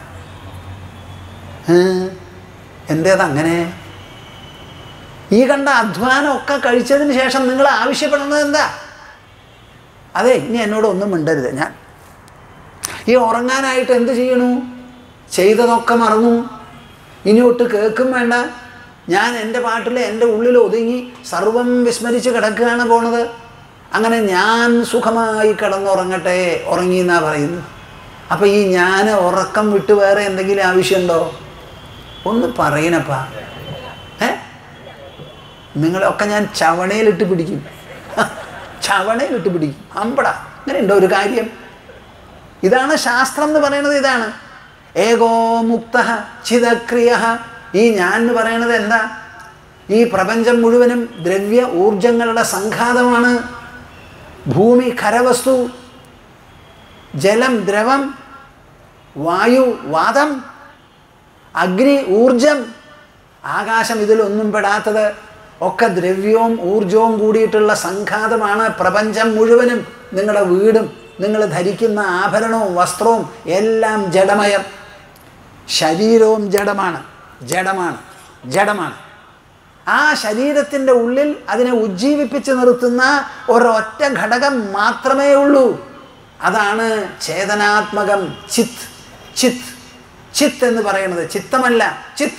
എന്തേത് അങ്ങനെ ഈ കണ്ട അധ്വാനം ഒക്കെ കഴിച്ചതിന് ശേഷം നിങ്ങൾ ആവശ്യപ്പെടുന്നത് എന്താ അതെ ഇനി എന്നോട് ഒന്നും മിണ്ടരുത് ഞാൻ ഈ ഉറങ്ങാനായിട്ട് എന്ത് ചെയ്യണു ചെയ്തതൊക്കെ മറന്നു ഇനി ഒട്ട് കേൾക്കും വേണ്ട ഞാൻ എൻ്റെ പാട്ടിൽ എൻ്റെ ഉള്ളിൽ ഒതുങ്ങി സർവം വിസ്മരിച്ച് കിടക്കുകയാണ് പോണത് അങ്ങനെ ഞാൻ സുഖമായി കിടന്നുറങ്ങട്ടെ ഉറങ്ങി എന്നാ പറയുന്നത് അപ്പം ഈ ഞാൻ ഉറക്കം വിട്ട് വേറെ എന്തെങ്കിലും ആവശ്യമുണ്ടോ ഒന്ന് പറയണപ്പാ ഏ നിങ്ങളൊക്കെ ഞാൻ ചവണയിലിട്ട് പിടിക്കും ചവണയിലിട്ട് പിടിക്കും അമ്പട അങ്ങനെ ഉണ്ടോ ഒരു കാര്യം ഇതാണ് ശാസ്ത്രം എന്ന് പറയുന്നത് ഇതാണ് ഏകോ മുക്ത ചിതക്രിയ ഈ ഞാൻ എന്ന് പറയുന്നത് എന്താ ഈ പ്രപഞ്ചം മുഴുവനും ദ്രവ്യ ഊർജങ്ങളുടെ സംഘാതമാണ് ഭൂമി ഖരവസ്തു ജലം ദ്രവം വായു വാദം അഗ്നി ഊർജം ആകാശം ഇതിലൊന്നും പെടാത്തത് ഒക്കെ ദ്രവ്യവും ഊർജവും കൂടിയിട്ടുള്ള സംഘാതമാണ് പ്രപഞ്ചം മുഴുവനും നിങ്ങളുടെ വീടും നിങ്ങൾ ധരിക്കുന്ന ആഭരണവും വസ്ത്രവും എല്ലാം ജഡമയം ശരീരവും ജഡമാണ് ജഡമാണ് ജഡമാണ് ആ ശരീരത്തിൻ്റെ ഉള്ളിൽ അതിനെ ഉജ്ജീവിപ്പിച്ച് നിർത്തുന്ന ഒരൊറ്റ ഘടകം മാത്രമേ ഉള്ളൂ അതാണ് ചേതനാത്മകം ചിത്ത് ചിത്ത് ചിത്ത് എന്ന് പറയുന്നത് ചിത്തമല്ല ചിത്ത്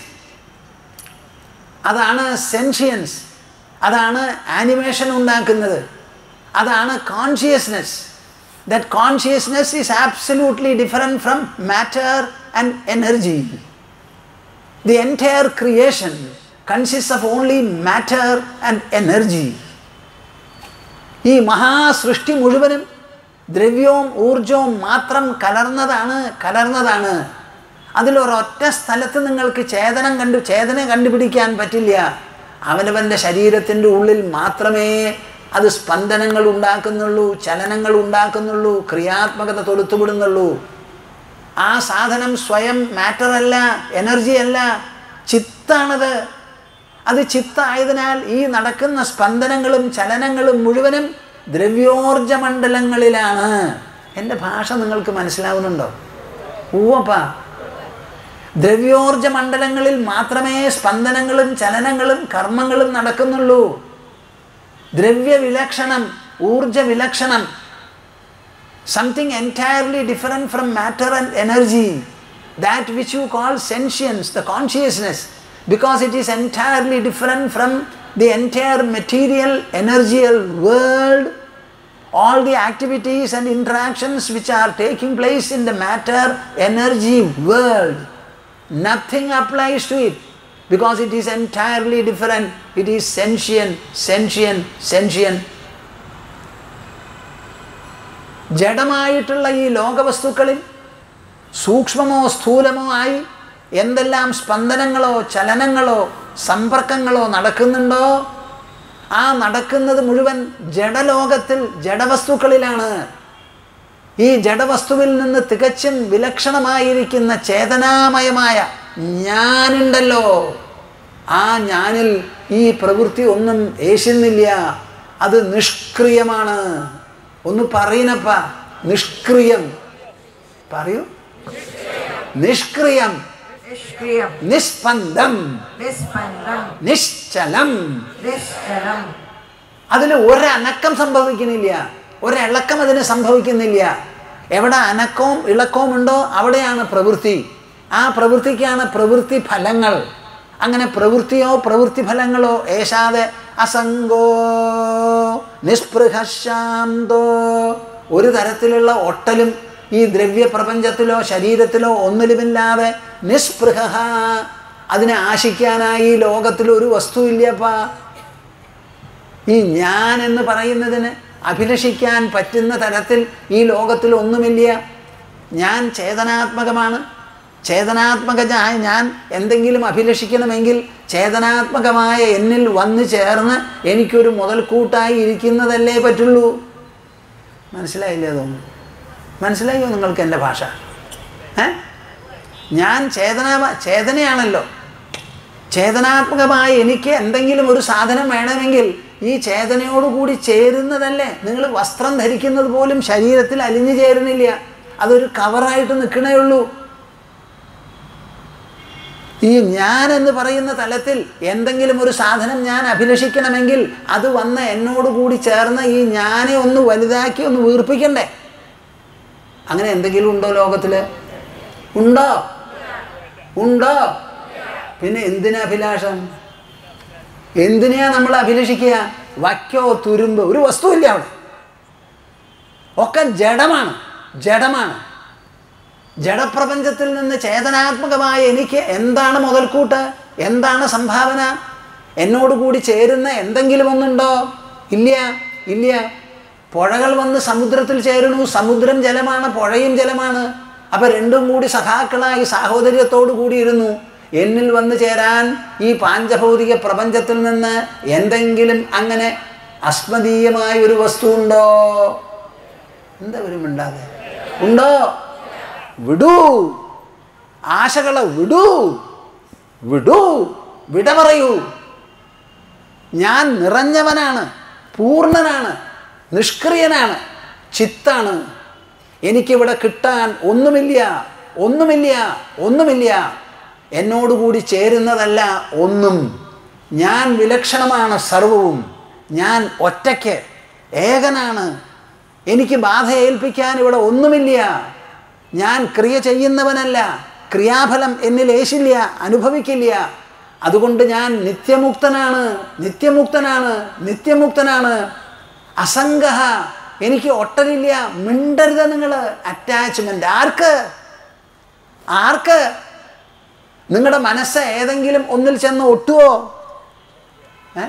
അതാണ് സെൻഷ്യൻസ് അതാണ് ആനിമേഷൻ ഉണ്ടാക്കുന്നത് അതാണ് consciousness that consciousness is absolutely different from matter and energy. The entire creation consists of only matter and energy. ഈ മഹാസൃഷ്ടി മുഴുവനും ദ്രവ്യവും ഊർജവും മാത്രം കലർന്നതാണ് കലർന്നതാണ് അതിലൊരൊറ്റ സ്ഥലത്ത് നിങ്ങൾക്ക് ചേതനം കണ്ടു ചേതന കണ്ടുപിടിക്കാൻ പറ്റില്ല അവനവൻ്റെ ശരീരത്തിൻ്റെ ഉള്ളിൽ മാത്രമേ അത് സ്പന്ദനങ്ങൾ ഉണ്ടാക്കുന്നുള്ളൂ ചലനങ്ങൾ ഉണ്ടാക്കുന്നുള്ളൂ ക്രിയാത്മകത തൊടുത്തുവിടുന്നുള്ളൂ ആ സാധനം സ്വയം മാറ്റർ അല്ല എനർജി അല്ല ചിത്താണത് അത് ചിത്തായതിനാൽ ഈ നടക്കുന്ന സ്പന്ദനങ്ങളും ചലനങ്ങളും മുഴുവനും ദ്രവ്യോർജ മണ്ഡലങ്ങളിലാണ് എൻ്റെ ഭാഷ നിങ്ങൾക്ക് മനസ്സിലാവുന്നുണ്ടോ ഊവപ്പാ ദ്രവ്യോർജ മണ്ഡലങ്ങളിൽ മാത്രമേ സ്പന്ദനങ്ങളും ചലനങ്ങളും കർമ്മങ്ങളും നടക്കുന്നുള്ളൂ ദ്രവ്യവിലക്ഷണം ഊർജ വിലക്ഷണം something entirely different from matter and energy that which you call sentience the consciousness because it is entirely different from the entire material energial world all the activities and interactions which are taking place in the matter energy world nothing applies to it because it is entirely different it is sentient sentient sentient ജഡമായിട്ടുള്ള ഈ ലോകവസ്തുക്കളിൽ സൂക്ഷ്മമോ സ്ഥൂലമോ ആയി എന്തെല്ലാം സ്പന്ദനങ്ങളോ ചലനങ്ങളോ സമ്പർക്കങ്ങളോ നടക്കുന്നുണ്ടോ ആ നടക്കുന്നത് മുഴുവൻ ജഡലോകത്തിൽ ജഡവസ്തുക്കളിലാണ് ഈ ജഡവസ്തുവിൽ നിന്ന് തികച്ചും വിലക്ഷണമായിരിക്കുന്ന ചേതനാമയമായ ഞാനുണ്ടല്ലോ ആ ഞാനിൽ ഈ പ്രവൃത്തി ഒന്നും ഏശുന്നില്ല അത് നിഷ്ക്രിയമാണ് ഒന്ന് പറയുന്നപ്പ നിഷ്ക്രിയം പറയൂ നിഷ്ക്രിയം നിഷ്ക്രിയം നിസ്പന്ദം നിസ്പന്ദം നിശ്ചലം നിശ്ചലം അതിൽ ഒരനക്കം സംഭവിക്കുന്നില്ല ഒരിളക്കം അതിന് സംഭവിക്കുന്നില്ല എവിടെ അനക്കവും ഇളക്കവും ഉണ്ടോ അവിടെയാണ് പ്രവൃത്തി ആ പ്രവൃത്തിക്കാണ് പ്രവൃത്തി ഫലങ്ങൾ അങ്ങനെ പ്രവൃത്തിയോ പ്രവൃത്തി ഫലങ്ങളോ ഏശാതെ അസംഗോ നിസ്പൃഹശാന്തോ ഒരു തരത്തിലുള്ള ഒട്ടലും ഈ ദ്രവ്യപ്രപഞ്ചത്തിലോ ശരീരത്തിലോ ഒന്നിലുമില്ലാതെ നിസ്പൃഹ അതിനെ ആശിക്കാനായി ഈ ലോകത്തിൽ ഒരു വസ്തുവില്ലപ്പാ ഈ ഞാൻ എന്ന് പറയുന്നതിന് അഭിലഷിക്കാൻ പറ്റുന്ന തരത്തിൽ ഈ ലോകത്തിൽ ഒന്നുമില്ല ഞാൻ ചേതനാത്മകമാണ് ചേതനാത്മകമായ ഞാൻ എന്തെങ്കിലും അഭിലഷിക്കണമെങ്കിൽ ചേതനാത്മകമായ എന്നിൽ വന്നു ചേർന്ന് എനിക്കൊരു മുതൽക്കൂട്ടായി ഇരിക്കുന്നതല്ലേ പറ്റുള്ളൂ മനസ്സിലായില്ലേ തോന്നുന്നു മനസ്സിലായോ നിങ്ങൾക്ക് എൻ്റെ ഭാഷ ഏ ഞാൻ ചേതന ചേതനയാണല്ലോ ചേതനാത്മകമായ എനിക്ക് എന്തെങ്കിലും ഒരു സാധനം വേണമെങ്കിൽ ഈ ചേതനയോടുകൂടി ചേരുന്നതല്ലേ നിങ്ങൾ വസ്ത്രം ധരിക്കുന്നത് പോലും ശരീരത്തിൽ അലിഞ്ഞു ചേരുന്നില്ല അതൊരു കവറായിട്ട് നിൽക്കണേ ഉള്ളൂ ഈ ഞാൻ എന്ന് പറയുന്ന തലത്തിൽ എന്തെങ്കിലും ഒരു സാധനം ഞാൻ അഭിലഷിക്കണമെങ്കിൽ അത് വന്ന് എന്നോടുകൂടി ചേർന്ന് ഈ ഞാനെ ഒന്ന് വലുതാക്കി ഒന്ന് വീർപ്പിക്കണ്ടേ അങ്ങനെ എന്തെങ്കിലും ഉണ്ടോ ലോകത്തിൽ ഉണ്ടോ ഉണ്ടോ പിന്നെ എന്തിനാ അഭിലാഷം എന്തിനാ നമ്മൾ അഭിലഷിക്കുക വയ്ക്കോ തുരുമ്പ് ഒരു വസ്തുവില്ല അവിടെ ഒക്കെ ജഡമാണ് ജഡമാണ് ജഡപ്രപഞ്ചത്തിൽ നിന്ന് ചേതനാത്മകമായ എനിക്ക് എന്താണ് മുതൽക്കൂട്ട് എന്താണ് സംഭാവന എന്നോടുകൂടി ചേരുന്ന എന്തെങ്കിലും ഒന്നുണ്ടോ ഇല്ല ഇല്ല പുഴകൾ വന്ന് സമുദ്രത്തിൽ ചേരുന്നു സമുദ്രം ജലമാണ് പുഴയും ജലമാണ് അപ്പം രണ്ടും കൂടി സഖാക്കളായി സാഹോദര്യത്തോടു കൂടിയിരുന്നു എന്നിൽ വന്നു ചേരാൻ ഈ പാഞ്ചഭൗതിക പ്രപഞ്ചത്തിൽ നിന്ന് എന്തെങ്കിലും അങ്ങനെ അസ്മദീയമായ ഒരു വസ്തു ഉണ്ടോ എന്താ ഒരു മിണ്ടാതെ ഉണ്ടോ വിടൂ ആശകളെ വിടൂ വിടൂ വിട പറയൂ ഞാൻ നിറഞ്ഞവനാണ് പൂർണ്ണനാണ് നിഷ്ക്രിയനാണ് ചിത്താണ് എനിക്കിവിടെ കിട്ടാൻ ഒന്നുമില്ല ഒന്നുമില്ല ഒന്നുമില്ല എന്നോടുകൂടി ചേരുന്നതല്ല ഒന്നും ഞാൻ വിലക്ഷണമാണ് സർവവും ഞാൻ ഒറ്റയ്ക്ക് ഏകനാണ് എനിക്ക് ബാധ ഏൽപ്പിക്കാൻ ഇവിടെ ഒന്നുമില്ല ഞാൻ ക്രിയ ചെയ്യുന്നവനല്ല ക്രിയാഫലം എന്നിൽ ഏശില്ല അനുഭവിക്കില്ല അതുകൊണ്ട് ഞാൻ നിത്യമുക്തനാണ് നിത്യമുക്തനാണ് നിത്യമുക്തനാണ് അസംഗ എനിക്ക് ഒട്ടലില്ല മിണ്ടരുത് നിങ്ങൾ അറ്റാച്ച്മെൻ്റ് ആർക്ക് ആർക്ക് നിങ്ങളുടെ മനസ്സ് ഏതെങ്കിലും ഒന്നിൽ ചെന്ന് ഒട്ടുവോ ഏ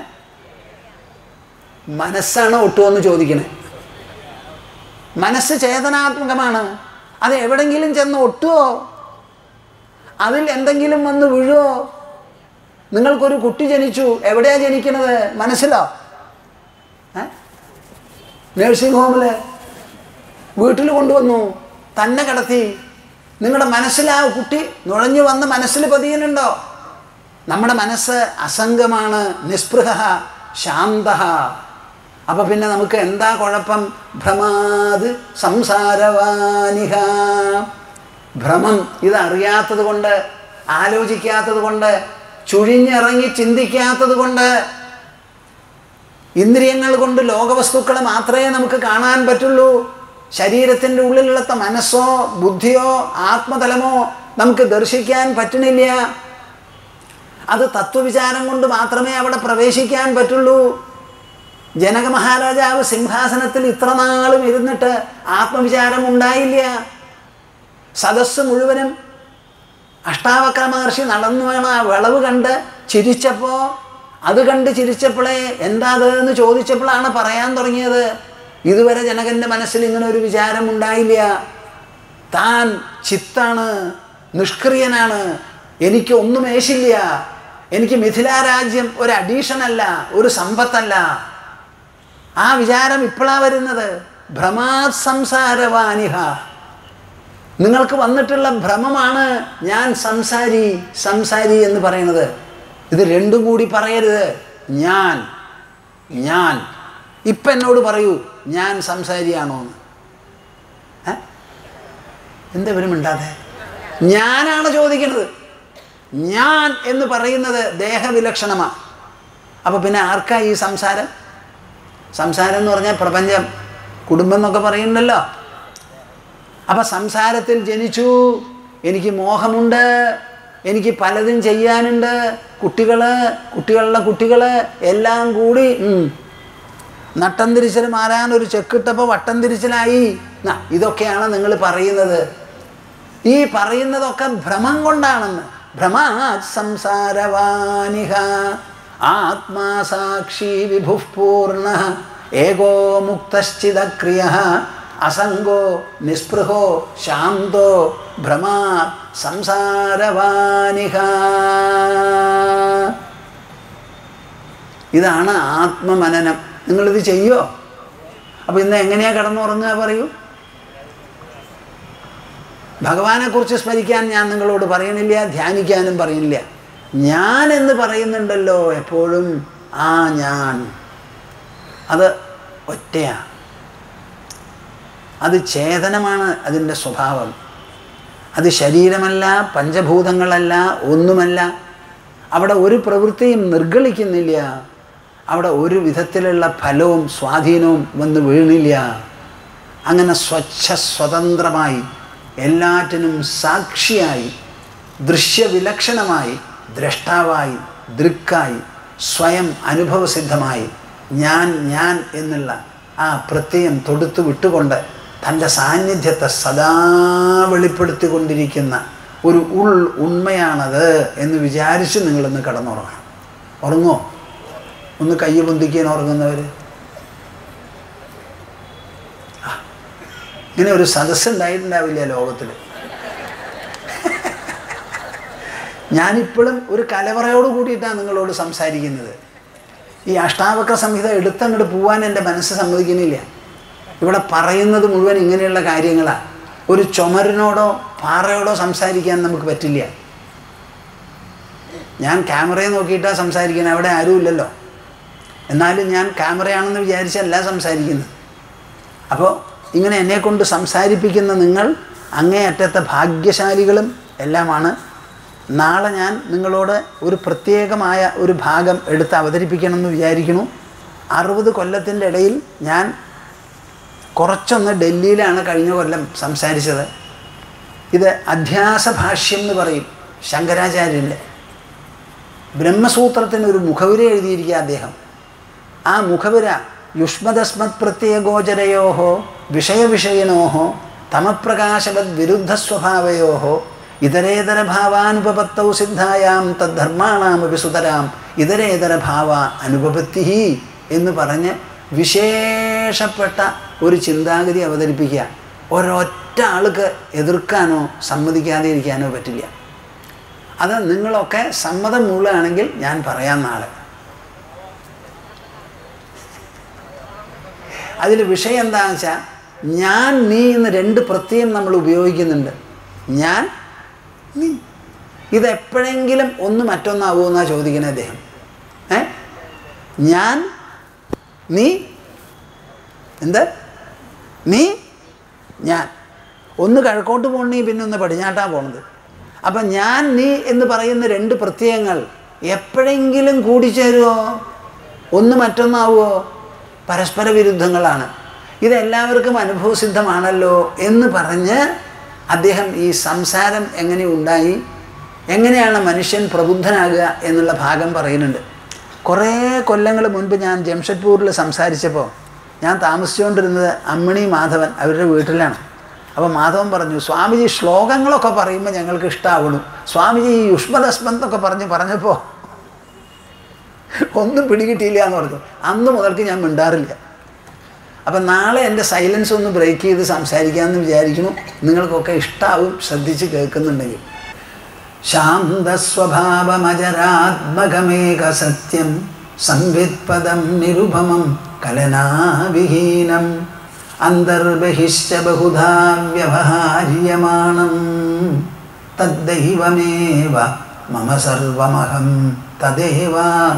മനസ്സാണ് ഒട്ടുവോ എന്ന് ചോദിക്കണേ മനസ്സ് ചേതനാത്മകമാണ് അത് എവിടെങ്കിലും ചെന്ന് ഒട്ടുവോ അതിൽ എന്തെങ്കിലും വന്ന് വീഴുവോ നിങ്ങൾക്കൊരു കുട്ടി ജനിച്ചു എവിടെയാ ജനിക്കുന്നത് മനസ്സിലോ ഏ നേഴ്സിംഗ് ഹോമിൽ വീട്ടിൽ കൊണ്ടുവന്നു തന്നെ കിടത്തി നിങ്ങളുടെ മനസ്സിൽ ആ കുട്ടി നുഴഞ്ഞു വന്ന് മനസ്സിൽ പതിയുന്നുണ്ടോ നമ്മുടെ മനസ്സ് അസംഗമാണ് നിസ്പൃഹ ശാന്ത അപ്പം പിന്നെ നമുക്ക് എന്താ കുഴപ്പം ഭ്രമാത് സംസാരവാനിഹ ഭ്രമം ഇതറിയാത്തത് കൊണ്ട് ആലോചിക്കാത്തത് കൊണ്ട് ചുഴിഞ്ഞിറങ്ങി ചിന്തിക്കാത്തത് കൊണ്ട് ഇന്ദ്രിയങ്ങൾ കൊണ്ട് ലോകവസ്തുക്കളെ മാത്രമേ നമുക്ക് കാണാൻ പറ്റുള്ളൂ ശരീരത്തിൻ്റെ ഉള്ളിലുള്ള മനസ്സോ ബുദ്ധിയോ ആത്മതലമോ നമുക്ക് ദർശിക്കാൻ പറ്റണില്ല അത് തത്വവിചാരം കൊണ്ട് മാത്രമേ അവിടെ പ്രവേശിക്കാൻ പറ്റുള്ളൂ ജനക മഹാരാജാവ് സിംഹാസനത്തിൽ ഇത്ര നാളും ഇരുന്നിട്ട് ആത്മവിചാരം ഉണ്ടായില്ല സദസ്സ് മുഴുവനും അഷ്ടാവക്ര മഹർഷി നടന്നു വേണം ആ വിളവ് കണ്ട് ചിരിച്ചപ്പോൾ അത് കണ്ട് ചിരിച്ചപ്പോഴേ എന്താ അത് എന്ന് ചോദിച്ചപ്പോഴാണ് പറയാൻ തുടങ്ങിയത് ഇതുവരെ ജനകൻ്റെ മനസ്സിൽ ഇങ്ങനെ ഒരു വിചാരം ഉണ്ടായില്ല താൻ ചിത്താണ് നിഷ്ക്രിയനാണ് എനിക്ക് ഒന്നും ഏശില്ല എനിക്ക് മിഥിലാ രാജ്യം ഒരു അഡീഷൻ അല്ല ഒരു സമ്പത്തല്ല ആ വിചാരം ഇപ്പോഴാണ് വരുന്നത് ഭ്രമാത് സംസാരവാനിഹ നിങ്ങൾക്ക് വന്നിട്ടുള്ള ഭ്രമമാണ് ഞാൻ സംസാരി സംസാരി എന്ന് പറയുന്നത് ഇത് രണ്ടും കൂടി പറയരുത് ഞാൻ ഞാൻ ഇപ്പം എന്നോട് പറയൂ ഞാൻ സംസാരിയാണോ എന്ന് ഏ? എന്താ ഇവരും മിണ്ടാതെ ഞാനാണ് ചോദിക്കുന്നത് ഞാൻ എന്ന് പറയുന്നത് ദേഹവിലക്ഷണമാണ് അപ്പോൾ പിന്നെ ആർക്കാ ഈ സംസാരം സംസാരം എന്ന് പറഞ്ഞാൽ പ്രപഞ്ചം കുടുംബം എന്നൊക്കെ പറയുന്നുണ്ടല്ലോ അപ്പം സംസാരത്തിൽ ജനിച്ചു എനിക്ക് മോഹമുണ്ട് എനിക്ക് പലതും ചെയ്യാനുണ്ട് കുട്ടികൾ കുട്ടികളുടെ കുട്ടികൾ എല്ലാം കൂടി ഉം, നട്ടം തിരിച്ചൽ മാറാൻ ഒരു ചെക്കിട്ടപ്പോൾ വട്ടം തിരിച്ചിലായി ന്നാ, ഇതൊക്കെയാണ് നിങ്ങൾ പറയുന്നത് ഈ പറയുന്നതൊക്കെ ഭ്രമം കൊണ്ടാണെന്ന് ഭ്രമാത് സംസാരവാനിഹ ആത്മാ സാക്ഷി വിഭു പൂർണ്ണ ഏകോ മുക്തശ്ചിതക്രിയ അസംഗോ നിസ്പൃഹോ ശാന്തോ ഭ്രമാ സംസാരവാനിഹ ഇതാണ് ആത്മമനനം നിങ്ങളിത് ചെയ്യോ അപ്പോൾ ഇന്ന് എങ്ങനെയാണ് കിടന്നുറങ്ങുക പറയൂ ഭഗവാനെക്കുറിച്ച് സ്മരിക്കാൻ ഞാൻ നിങ്ങളോട് പറയണില്ല ധ്യാനിക്കാനും പറയുന്നില്ല ഞാൻ എന്ന് പറയുന്നുണ്ടല്ലോ എപ്പോഴും ആ ഞാൻ അത് ഒറ്റയാണ് അത് ചേതനമാണ് അതിൻ്റെ സ്വഭാവം അത് ശരീരമല്ല പഞ്ചഭൂതങ്ങളല്ല ഒന്നുമല്ല അവിടെ ഒരു പ്രവൃത്തിയും നിർഗളിക്കുന്നില്ല അവിടെ ഒരു വിധത്തിലുള്ള ഫലവും സ്വാധീനവും വന്ന് വീണില്ല അങ്ങനെ സ്വച്ഛ സ്വതന്ത്രമായി എല്ലാറ്റിനും സാക്ഷിയായി ദൃശ്യവിലക്ഷണമായി ദ്രഷ്ടാവായി ദൃക്കായി സ്വയം അനുഭവസിദ്ധമായി ഞാൻ ഞാൻ എന്നുള്ള ആ പ്രത്യയം തൊടുത്തു വിട്ടുകൊണ്ട് തൻ്റെ സാന്നിധ്യത്തെ സദാ വെളിപ്പെടുത്തിക്കൊണ്ടിരിക്കുന്ന ഒരു ഉൾ ഉണ്മയാണത് എന്ന് വിചാരിച്ച് നിങ്ങളൊന്ന് കിടന്നുറങ്ങണം ഉറങ്ങോ ഒന്ന് കൈ പൊന്തിക്കാൻ ഉറങ്ങുന്നവർ ഇങ്ങനെ ഒരു സദസ്സ് ഉണ്ടായിട്ടുണ്ടാവില്ല ലോകത്തിൽ ഞാനിപ്പോഴും ഒരു കലവറയോട് കൂടിയിട്ടാണ് നിങ്ങളോട് സംസാരിക്കുന്നത് ഈ അഷ്ടാവക്ര സംഹിത എടുത്തങ്ങോട്ട് പോവാൻ എൻ്റെ മനസ്സ് സമ്മതിക്കുന്നില്ല ഇവിടെ പറയുന്നത് മുഴുവൻ ഇങ്ങനെയുള്ള കാര്യങ്ങളാണ് ഒരു ചുമരിനോടോ പാറയോടോ സംസാരിക്കാൻ നമുക്ക് പറ്റില്ല ഞാൻ ക്യാമറയെ നോക്കിയിട്ടാണ് സംസാരിക്കുന്നത് അവിടെ ആരുമില്ലല്ലോ എന്നാലും ഞാൻ ക്യാമറയാണെന്ന് വിചാരിച്ചല്ല സംസാരിക്കുന്നത് അപ്പോൾ ഇങ്ങനെ എന്നെക്കൊണ്ട് സംസാരിപ്പിക്കുന്ന നിങ്ങൾ അങ്ങേയറ്റത്തെ ഭാഗ്യശാലികളും എല്ലാമാണ് നാളെ ഞാൻ നിങ്ങളോട് ഒരു പ്രത്യേകമായ ഒരു ഭാഗം എടുത്ത് അവതരിപ്പിക്കണമെന്ന് വിചാരിക്കുന്നു അറുപത് കൊല്ലത്തിൻ്റെ ഇടയിൽ ഞാൻ കുറച്ചൊന്ന് ഡൽഹിയിലാണ് കഴിഞ്ഞ കൊല്ലം സംസാരിച്ചത് ഇത് അധ്യാസ ഭാഷ്യം എന്ന് പറയും ശങ്കരാചാര്യൻ്റെ ബ്രഹ്മസൂത്രത്തിന് ഒരു മുഖവുര എഴുതിയിരിക്കുക അദ്ദേഹം ആ മുഖവുര യുഷ്മദസ്മത് പ്രത്യയഗോചരയോ വിഷയവിഷയനോ തമപ്രകാശവത് വിരുദ്ധ സ്വഭാവയോ ഇതരേതര ഭാവാനുപപത്തൗ സിദ്ധായാം തദ്ധർമാണാമപി സുതരാം ഇതരേതര ഭാവ അനുപപത്തി എന്ന് പറഞ്ഞ് വിശേഷപ്പെട്ട ഒരു ചിന്താഗതി അവതരിപ്പിക്കുക ഒരൊറ്റ ആൾക്ക് എതിർക്കാനോ സമ്മതിക്കാതെ ഇരിക്കാനോ പറ്റില്ല അത് നിങ്ങളൊക്കെ സമ്മതം മൂളുകയാണെങ്കിൽ ഞാൻ പറയാം നാളെ അതിൽ വിഷയം എന്താണെന്ന് വെച്ചാൽ ഞാൻ നീ എന്ന് രണ്ട് പ്രത്യയം നമ്മൾ ഉപയോഗിക്കുന്നുണ്ട് ഞാൻ നീ ഇതെപ്പോഴെങ്കിലും ഒന്ന് മറ്റൊന്നാവുമോ എന്നാണ് ചോദിക്കുന്നത് അദ്ദേഹം ഏ ഞാൻ നീ എന്ത് നീ ഞാൻ ഒന്ന് കിഴക്കോട്ട് പോകണമെങ്കിൽ പിന്നെ ഒന്ന് പടിഞ്ഞാട്ടാണ് പോണത് അപ്പം ഞാൻ നീ എന്ന് പറയുന്ന രണ്ട് പ്രത്യയങ്ങൾ എപ്പോഴെങ്കിലും കൂടിച്ചേരുമോ ഒന്ന് മറ്റൊന്നാവുമോ പരസ്പര വിരുദ്ധങ്ങളാണ് ഇതെല്ലാവർക്കും അനുഭവസിദ്ധമാണല്ലോ എന്ന് പറഞ്ഞ് അദ്ദേഹം ഈ സംസാരം എങ്ങനെ ഉണ്ടായി എങ്ങനെയാണ് മനുഷ്യൻ പ്രബുദ്ധനാകുക എന്നുള്ള ഭാഗം പറയുന്നുണ്ട് കുറേ കൊല്ലങ്ങൾ മുൻപ് ഞാൻ ജംഷഡ്പൂരിൽ സംസാരിച്ചപ്പോൾ ഞാൻ താമസിച്ചുകൊണ്ടിരുന്നത് അമ്മിണി മാധവൻ അവരുടെ വീട്ടിലാണ് അപ്പോൾ മാധവൻ പറഞ്ഞു സ്വാമിജി ശ്ലോകങ്ങളൊക്കെ പറയുമ്പോൾ ഞങ്ങൾക്ക് ഇഷ്ടമാവണം സ്വാമിജി ഈ യുഷ്മദസ്മന്തൊക്കെ പറഞ്ഞ് പറഞ്ഞപ്പോൾ ഒന്നും പിടികിട്ടിയില്ല എന്ന് പറഞ്ഞു അന്ന് മുതൽക്ക് ഞാൻ മിണ്ടാറില്ല അപ്പം നാളെ എൻ്റെ സൈലൻസ് ഒന്ന് ബ്രേക്ക് ചെയ്ത് സംസാരിക്കാമെന്ന് വിചാരിക്കുന്നു നിങ്ങൾക്കൊക്കെ ഇഷ്ടാവും ശ്രദ്ധിച്ച് കേൾക്കുന്നുണ്ടെങ്കിൽ ശാന്തസ്വഭാവമജരാത്മകമേകസത്യം സംവിത്പദം നിരുപമം കലനാവിഹീനം അന്തർബഹിശ്ച ബഹുധാ വ്യവഹാര്യമാണം തദ്ദൈവമേവ മമ സർവമഹം തദേവ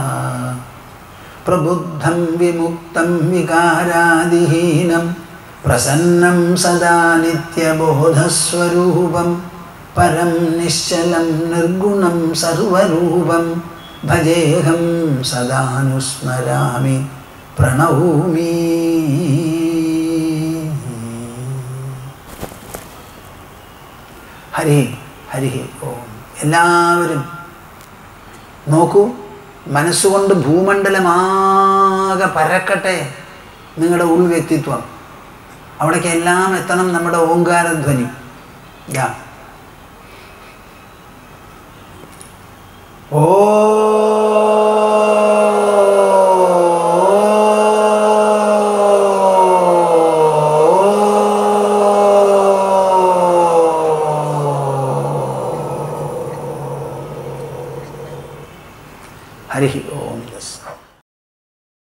പ്രബുദ്ധം വിമുക്തം വികാരാദിഹീനം പ്രസന്നം സദാ നിത്യബോധസ്വരൂപം പരം നിശ്ചലം നിർഗുണം സർവരൂപം ഭജേഹം സദാനുസ്മരാമി പ്രണൗമി ഹരി ഹരി ഓം എല്ലാവരും നോക്കൂ മനസ്സുകൊണ്ട് ഭൂമണ്ഡലമാകെ പരക്കട്ടെ നിങ്ങളുടെ ഉൾവ്യക്തിത്വം അവിടേക്ക് എല്ലാം എത്തണം നമ്മുടെ ഓങ്കാരധ്വനി യാ ഓ